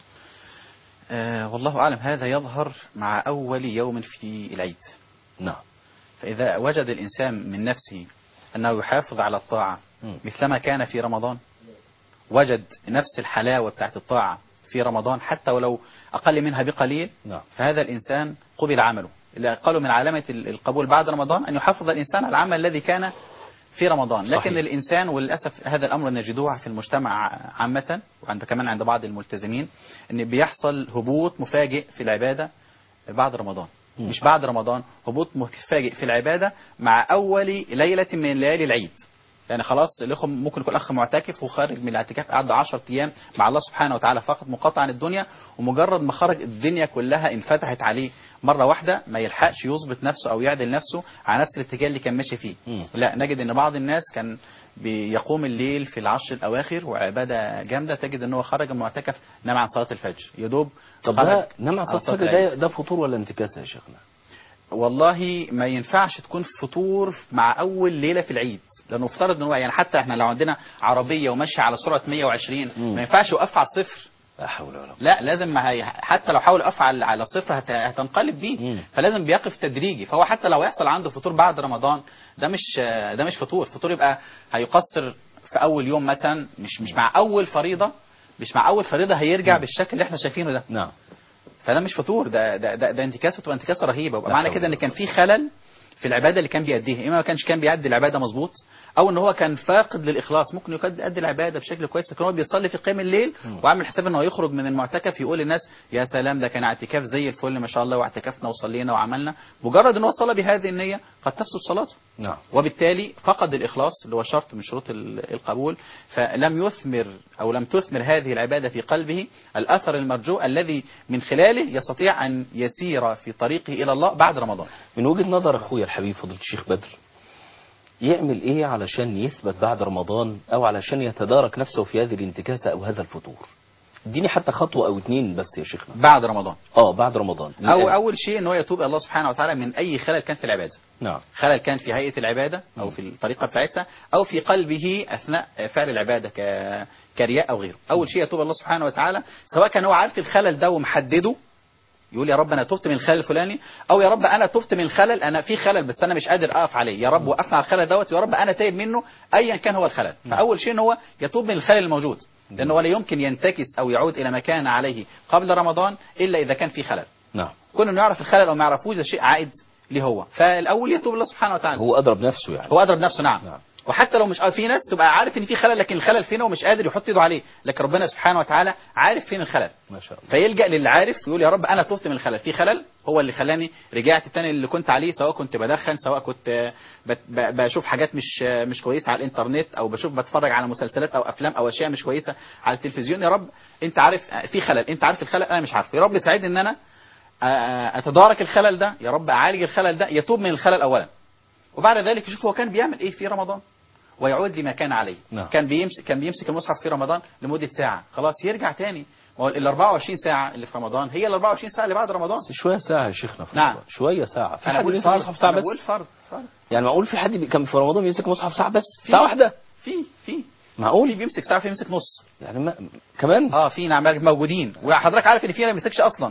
آه والله اعلم هذا يظهر مع اول يوم في العيد نعم فاذا وجد الانسان من نفسه انه يحافظ على الطاعه مم. مثلما كان في رمضان وجد نفس الحلاوة بتاعت الطاعة في رمضان حتى ولو أقل منها بقليل نعم. فهذا الإنسان قبل عمله اللي قالوا من علامة ال- القبول بعد رمضان أن يحافظ الإنسان على العمل الذي كان في رمضان لكن صحيح. الإنسان وللأسف هذا الأمر نجدوه في المجتمع عامة وعند كمان عند بعض الملتزمين أن بيحصل هبوط مفاجئ في العبادة بعد رمضان مم. مش بعد رمضان هبوط مفاجئ في العبادة مع أول ليلة من ليالي العيد يعني خلاص الاخوه ممكن يكون اخ معتكف وخارج من الاعتكاف قعد 10 ايام مع الله سبحانه وتعالى فقط منقطع عن الدنيا ومجرد ما خرج الدنيا كلها انفتحت عليه مره واحده ما يلحقش يظبط نفسه او يعدل نفسه على نفس الاتجاه اللي كان ماشي فيه مم. لا نجد ان بعض الناس كان بيقوم الليل في العشر الاواخر وعباده جامده تجد ان هو خرج من المعتكف نام عن صلاه الفجر يا دوب طب خرج ده نمع عن صلاة صلاة الفجر العيد. ده ده فطور ولا انتكاسة يا شيخنا والله ما ينفعش تكون فطور مع اول ليله في العيد لانه افترض ان هو يعني حتى احنا لو عندنا عربيه وماشيه على سرعه 120 مم. ما ينفعش يوقف على الصفر لا حول ولا قوة لا لازم ما هي حتى لو حاول يقف على على صفر هت- هتنقلب بيه مم. فلازم بيقف تدريجي فهو حتى لو يحصل عنده فطور بعد رمضان ده مش ده مش فطور فطور يبقى هيقصر في اول يوم مثلا مش مش مع اول فريضه مش مع اول فريضه هيرجع بالشكل اللي احنا شايفينه ده نعم فده مش فطور ده ده ده, ده انتكاسه تبقى انتكاسه رهيبه ويبقى لا معنى حول كده ان ولا كان في خلل في العباده اللي كان بيأديها اما ما كانش كان بيأدي العباده مظبوط او ان هو كان فاقد للاخلاص ممكن يكاد يأدي العباده بشكل كويس لكن هو بيصلي في قيام الليل وعامل حساب انه يخرج من المعتكف يقول للناس يا سلام ده كان اعتكاف زي الفل ما شاء الله واعتكفنا وصلينا وعملنا مجرد ان هو صلى بهذه النيه قد تفسد صلاته نعم وبالتالي فقد الإخلاص اللي هو شرط من شروط ال- القبول فلم يثمر أو لم تثمر هذه العبادة في قلبه الأثر المرجو الذي من خلاله يستطيع أن يسير في طريقه إلى الله بعد رمضان من وجهة نظر أخويا الحبيب فضيلة الشيخ بدر يعمل إيه علشان يثبت بعد رمضان أو علشان يتدارك نفسه في هذه الانتكاسة أو هذا الفتور اديني حتى خطوة أو اتنين بس يا شيخنا بعد رمضان اه بعد رمضان أو الآن. أول شيء أن هو يتوب إلى الله سبحانه وتعالى من أي خلل كان في العبادة نعم خلل كان في هيئة العبادة أو في الطريقة بتاعتها أو في قلبه أثناء فعل العبادة ك... كرياء أو غيره أول شيء يتوب الله سبحانه وتعالى سواء كان هو عارف الخلل ده ومحدده يقول يا رب أنا تبت من الخلل الفلاني أو يا رب أنا تبت من الخلل أنا في خلل بس أنا مش قادر أقف عليه يا رب وقفنا على الخلل دوت يا رب أنا تايب منه أيا كان هو الخلل فأول شيء إن هو يتوب من الخلل الموجود لأنه ولا يمكن ينتكس أو يعود إلى ما كان عليه قبل رمضان إلا إذا كان في خلل نعم كون انه يعرف الخلل او ما يعرفوش ده شيء عائد ليه هو فالاول يتوب الله سبحانه وتعالى هو أضرب نفسه يعني هو اضرب نفسه نعم. نعم. وحتى لو مش آه، في ناس تبقى عارف ان في خلل لكن الخلل فين ومش قادر يحط ايده عليه لكن ربنا سبحانه وتعالى عارف فين الخلل ما شاء الله فيلجأ للي عارف ويقول يا رب انا تهت من الخلل في خلل هو اللي خلاني رجعت تاني اللي كنت عليه سواء كنت بدخن سواء كنت آه، بت- ب- بشوف حاجات مش آه، مش كويسه على الانترنت او بشوف بتفرج على مسلسلات او افلام او اشياء مش كويسه على التلفزيون يا رب انت عارف آه، في خلل انت عارف الخلل انا مش عارفه يا رب ساعدني ان انا آه، آه، اتدارك الخلل ده يا رب اعالج الخلل ده يتوب من الخلل اولا وبعد ذلك يشوف هو كان بيعمل ايه في رمضان ويعود لما كان عليه نعم. كان بيمسك كان بيمسك المصحف في رمضان لمده ساعه خلاص يرجع تاني ما هو ال 24 ساعه اللي في رمضان هي ال 24 ساعه اللي بعد رمضان بس شوية ساعة يا شيخنا في نعم. رمضان. شوية ساعة في انا حد بقول بيمسك فرض مصحف ساعة انا بس بقول فرض فرض يعني معقول في حد بي- كان في رمضان بيمسك مصحف ساعة بس ساعة واحدة في في في معقول بيمسك ساعه في بيمسك نص يعني ما كمان اه في نعم موجودين وحضرتك عارف ان في ما بيمسكش اصلا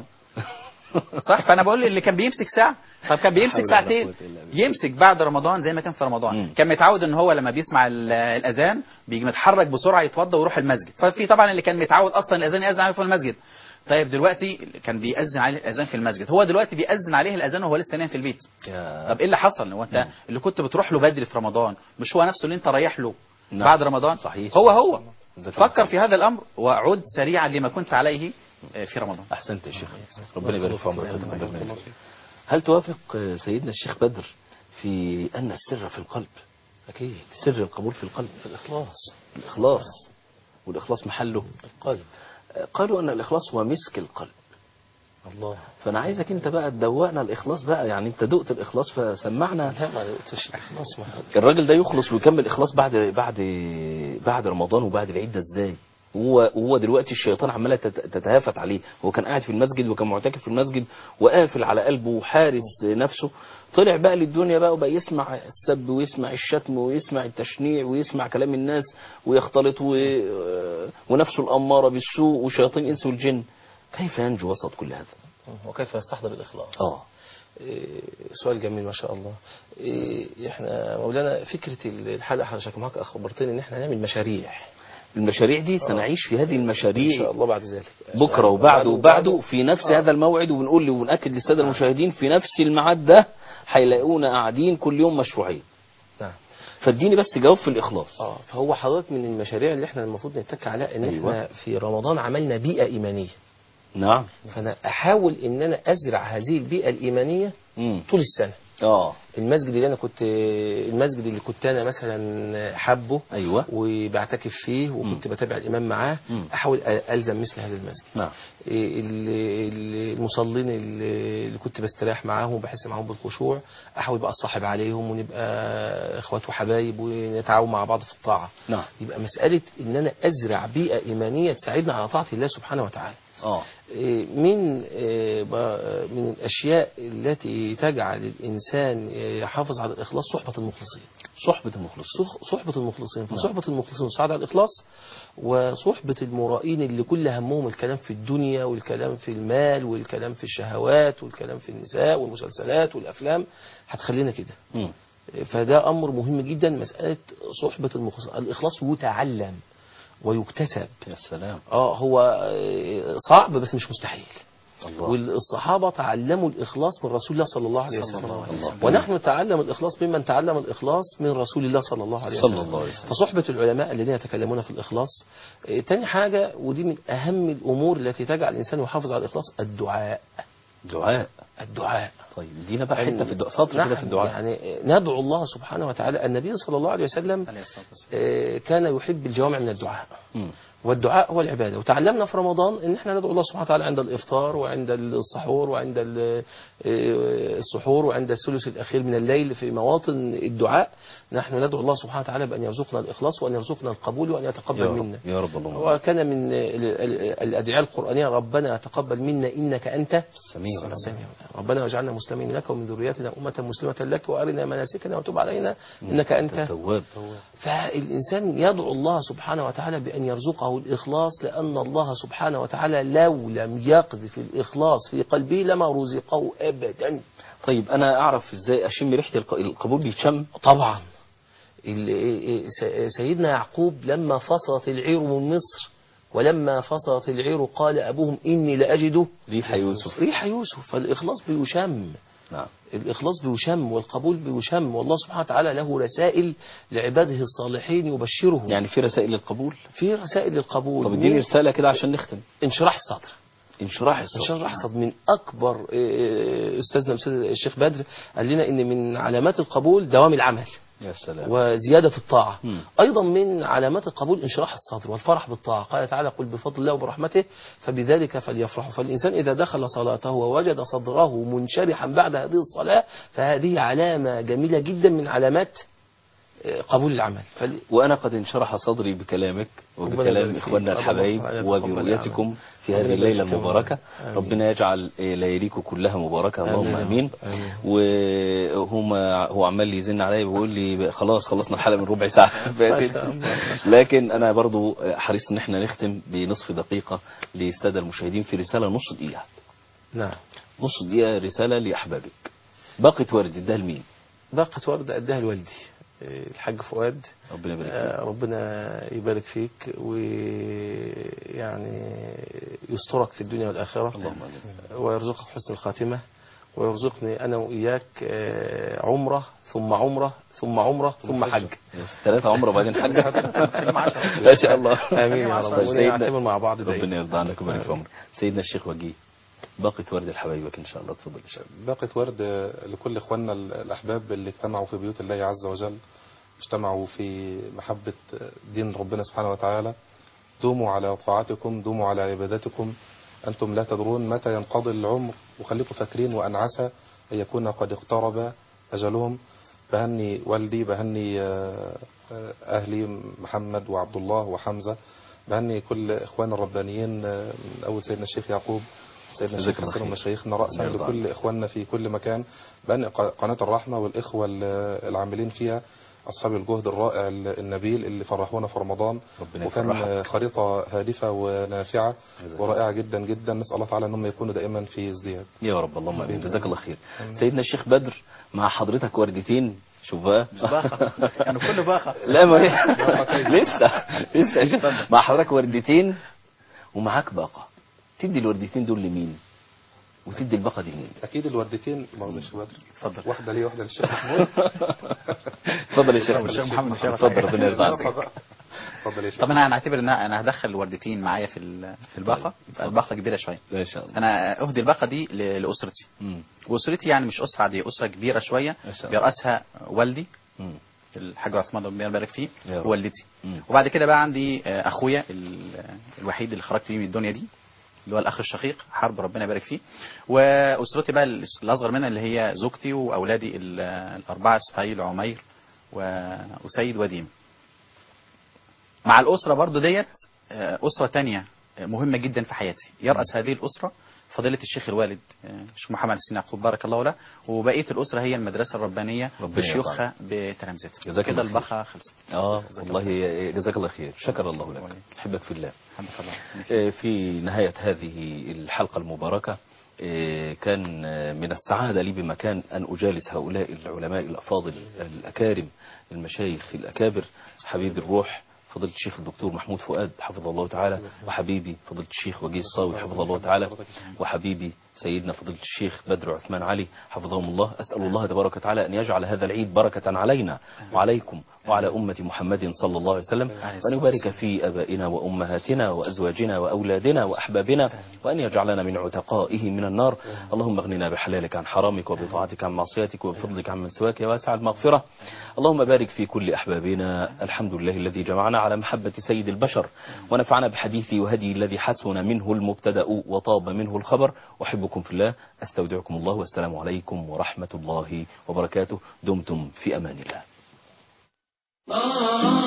صح فانا بقول اللي كان بيمسك ساعه طب كان بيمسك حول ولا ساعتين قوة إلا بالله. يمسك بعد رمضان زي ما كان في رمضان مم. كان متعود ان هو لما بيسمع ال- الاذان بيجي متحرك بسرعه يتوضى ويروح المسجد ففي طبعا اللي كان متعود اصلا الاذان ياذن عليه في المسجد طيب دلوقتي كان بيأذن عليه الاذان في المسجد هو دلوقتي بيأذن عليه الاذان وهو لسه نايم في البيت يا طب ايه اللي حصل هو انت اللي كنت بتروح له بدري في رمضان مش هو نفسه اللي انت رايح له نعم. بعد رمضان صحيح. هو هو جزاك الله فكر في هذا الامر وعد سريعا لما كنت عليه آه، في رمضان أحسنت يا شيخ ربنا يبارك في عمرك ربنا يبارك فيك. هل توافق آه، سيدنا الشيخ بدر في أن السر في القلب أكيد سر القبول في القلب في الإخلاص الإخلاص والإخلاص محله القلب آه، قالوا أن الإخلاص هو مسك القلب الله فأنا عايزك أنت بقى تدوقنا الإخلاص بقى يعني أنت دقت الإخلاص فسمعنا لا ما قلتش الإخلاص ما الراجل ده يخلص ويكمل إخلاص بعد بعد بعد رمضان وبعد العيد ده إزاي هو هو دلوقتي الشيطان عماله تت- تتهافت عليه هو كان قاعد في المسجد وكان معتكف في المسجد وقافل على قلبه وحارس نفسه طلع بقى للدنيا بقى وبقى يسمع السب ويسمع الشتم ويسمع التشنيع ويسمع كلام الناس ويختلط و... ونفسه الأمارة بالسوء وشياطين الإنس والجن كيف ينجو وسط كل هذا وكيف يستحضر الإخلاص اه إيه، سؤال جميل ما شاء الله إيه، احنا مولانا فكرة الحلقة حضرتك معاك أخبرتني إن احنا هنعمل مشاريع المشاريع دي سنعيش في هذه إن شاء المشاريع الله بعد ذلك بكرة وبعده وبعده في نفس هذا الموعد وبنقول لي ونأكد للسادة المشاهدين في نفس الميعاد ده هيلاقونا قاعدين كل يوم مشروعين نعم فاديني بس جواب في الإخلاص اه فهو حضرتك من المشاريع اللي احنا المفروض نتك عليها ان أيوة. احنا في رمضان عملنا بيئة إيمانية نعم فانا احاول ان انا ازرع هذه البيئة الإيمانية مم. طول السنة اه المسجد اللي انا كنت المسجد اللي كنت انا مثلا حابه ايوه وبعتكف فيه وكنت بتابع الامام معاه مم. احاول الزم مثل هذا المسجد نعم إيه ال- ال- المصلين اللي اللي كنت بستريح معاهم وبحس معاهم بالخشوع احاول بقى اصاحب عليهم ونبقى اخوات وحبايب ونتعاون مع بعض في الطاعه نعم يبقى مساله ان انا ازرع بيئه ايمانيه تساعدنا على طاعه الله سبحانه وتعالى اه إيه من إيه ب- من الاشياء التي تجعل الانسان يحافظ على الاخلاص صحبه المخلصين صحبة المخلص صح- صحبة المخلصين فصحبة المخلصين تساعد على الإخلاص وصحبة المرائين اللي كل همهم الكلام في الدنيا والكلام في المال والكلام في الشهوات والكلام في النساء والمسلسلات والأفلام هتخلينا كده مم. فده أمر مهم جدا مسألة صحبة المخلصين الإخلاص يتعلم ويكتسب يا سلام اه هو آه، صعب بس مش مستحيل الله والصحابة تعلموا الإخلاص من رسول الله صلى الله عليه وسلم الله عليه وسلم. ونحن نتعلم الإخلاص ممن تعلم الإخلاص من رسول الله صلى الله عليه صلى وسلم الله عليه وسلم. فصحبة العلماء الذين يتكلمون في الإخلاص إيه، تاني حاجة ودي من أهم الأمور التي تجعل الإنسان يحافظ على الإخلاص الدعاء دعاء الدعاء طيب ادينا بقى حته في الدعاء سطر كده نعم، في الدعاء يعني ندعو الله سبحانه وتعالى النبي صلى الله عليه وسلم عليه الصلاة والسلام آه، كان يحب الجوامع من الدعاء مم. والدعاء هو العبادة وتعلمنا في رمضان ان احنا ندعو الله سبحانه وتعالى عند الافطار وعند السحور وعند ال- آه، السحور وعند الثلث الاخير من الليل في مواطن الدعاء نحن ندعو الله سبحانه وتعالى بان يرزقنا الاخلاص وان يرزقنا القبول وان يا يتقبل منا رب يا رب اللهم وكان من ال- ال- الادعياء القرانيه ربنا تقبل منا انك انت سميع السميع ربنا واجعلنا مسلمين لك ومن ذريتنا امه مسلمه لك وارنا مناسكنا وتب علينا انك انت التواب فالإنسان يدعو الله سبحانه وتعالى بأن يرزقه الإخلاص لأن الله سبحانه وتعالى لو لم يقذف الإخلاص في قلبه لما رزقه أبدا طيب انا اعرف ازاي اشم ريحه الق- القبول بيتشم طبعا ال- س- سيدنا يعقوب لما فصلت العير من مصر ولما فصلت العير قال أبوهم إني لأجد ريح يوسف ريح يوسف فالإخلاص بيشم نعم الإخلاص بيشم والقبول بيشم والله سبحانه وتعالى له رسائل لعباده الصالحين يبشرهم يعني في رسائل للقبول في رسائل للقبول طب اديني من رساله كده عشان نختم انشراح الصدر انشراح الصدر انشراح الصدر من اكبر آه، آه، استاذنا استاذ الشيخ بدر قال لنا ان من علامات القبول دوام العمل يا سلام وزياده الطاعه مم. ايضا من علامات القبول انشراح الصدر والفرح بالطاعه قال تعالى قل بفضل الله وبرحمته فبذلك فليفرحوا فالانسان اذا دخل صلاته ووجد صدره منشرحا بعد هذه الصلاه فهذه علامه جميله جدا من علامات آه، قبول العمل فال- وانا قد انشرح صدري بكلامك ربنا وبكلام يبارك فيك. اخواننا الله الحبايب سبحانه يتقبل وبرؤيتكم في ربنا هذه يبارك الليله فيك يا المباركه آمين. ربنا يجعل آه، لياليكم كلها مباركه اللهم آمين. امين آمين. وهما هو عمال يزن عليا بيقول لي خلاص خلصنا الحلقه من ربع ساعه ما شاء فاتت الله. لكن انا برضو حريص ان احنا نختم بنصف دقيقه للساده المشاهدين في رساله نص دقيقه نعم نص دقيقه رساله لاحبابك باقة ورد اداها لمين باقة ورد أداها لوالدي آه، الحاج فؤاد ربنا يبارك فيك آه، ربنا يبارك فيك ويعني يسترك في الدنيا والآخرة اللهم امين ويرزقك حسن الخاتمة ويرزقني أنا وإياك آه، عمرة ثم عمرة ثم عمرة ثم حج ثلاثة عمره بعدين حاجة خليهم عشرة. ما شاء الله آمين يا رب سيدنا- ونعتمر مع بعض ربنا دايما يرضى عنك ويبارك في عمرك سيدنا الشيخ وجيه باقة ورد لحبايبك ان شاء الله اتفضل يا شيخ باقة ورد لكل إخواننا الأحباب اللي اجتمعوا في بيوت الله عز وجل اجتمعوا في محبة دين ربنا سبحانه وتعالى دوموا على طاعتكم دوموا على عبادتكم أنتم لا تدرون متى ينقضي العمر وخليكم فاكرين وأن عسى أن يكون قد اقترب أجلهم بهني والدي بهني آه، آه، أهلي محمد وعبد الله وحمزة بهني كل إخوان الربانيين آه، من أول سيدنا الشيخ يعقوب سيدنا الشيخ جزاك الله حسن خير. ومشايخنا رأسا الله يرضى لكل إخواننا في كل مكان بأن قناة الرحمة والإخوة ال- العاملين فيها أصحاب الجهد الرائع ال- النبيل اللي فرحونا في رمضان ربنا وكان يفرحك. خريطة هادفة ونافعة جزاك ورائعة جدا جدا نسأل الله تعالى أنهم يكونوا دائما في ازدياد يا رب اللهم امين جزاك الله خير سيدنا الشيخ بدر مع حضرتك وردتين شوف بقى باخة يعني كله باخة لا ما هي لسه لسه يا شيخ. مع حضرتك وردتين ومعاك باقة تدي الوردتين دول لمين وتدي الباقة دي لمين أكيد الوردتين موضوع الشيخ بدر اتفضل واحدة ليه واحدة للشيخ محمود اتفضل يا شيخ الشيخ محمد الشيخ اتفضل ربنا يرضى عنك اتفضل يا شيخ طب انا هنعتبر ان انا هدخل وردتين معايا في ال- في الباقة يبقى الباقة كبيرة شوية ما شاء الله انا اهدي الباقة دي ل- لاسرتي مم. واسرتي يعني مش اسرة عادية اسرة كبيرة شوية ما شاء الله. بيرأسها والدي مم. الحاج عثمان ربنا يبارك فيه يا رب. ووالدتي مم. وبعد كده بقى عندي آه، اخويا ال- الوحيد اللي خرجت بيه من الدنيا دي اللي هو الاخ الشقيق حرب ربنا يبارك فيه واسرتي بقى الأس- الاصغر منها اللي هي زوجتي واولادي ال- الاربعه اسماعيل وعمير و- وسيد وديم مع الاسره برضو ديت آه، اسره تانية آه، مهمه جدا في حياتي يراس هذه الاسره فضيله الشيخ الوالد آه، الشيخ محمد السين يعقوب بارك الله له وبقيه الاسره هي المدرسه الربانيه ربنا بشيوخها بتلامذتها جزاك كده الله خير. الباقه خلصت اه والله جزاك الله خير شكر الله لك احبك في الله الحمد لله آه، في نهاية هذه الحلقة المباركة آه، كان آه، من السعادة لي بمكان أن أجالس هؤلاء العلماء الأفاضل الأكارم المشايخ الأكابر حبيب الروح فضيلة الشيخ الدكتور محمود فؤاد حفظه الله تعالى وحبيبي فضيلة الشيخ وجيه الصاوي حفظه الله تعالى وحبيبي سيدنا فضيلة الشيخ بدر عثمان علي حفظهم الله أسأل الله تبارك وتعالى أن يجعل هذا العيد بركة علينا وعليكم وعلى أمة محمد صلى الله عليه وسلم وأن يبارك في أبائنا وأمهاتنا وأزواجنا وأولادنا وأحبابنا وأن يجعلنا من عتقائه من النار اللهم اغننا بحلالك عن حرامك وبطاعتك عن معصيتك وبفضلك عن من سواك يا واسع المغفرة اللهم بارك في كل أحبابنا الحمد لله الذي جمعنا على محبة سيد البشر ونفعنا بحديثي وهدي الذي حسن منه المبتدأ وطاب منه الخبر أحبكم في الله أستودعكم الله والسلام عليكم ورحمة الله وبركاته دمتم في أمان الله آه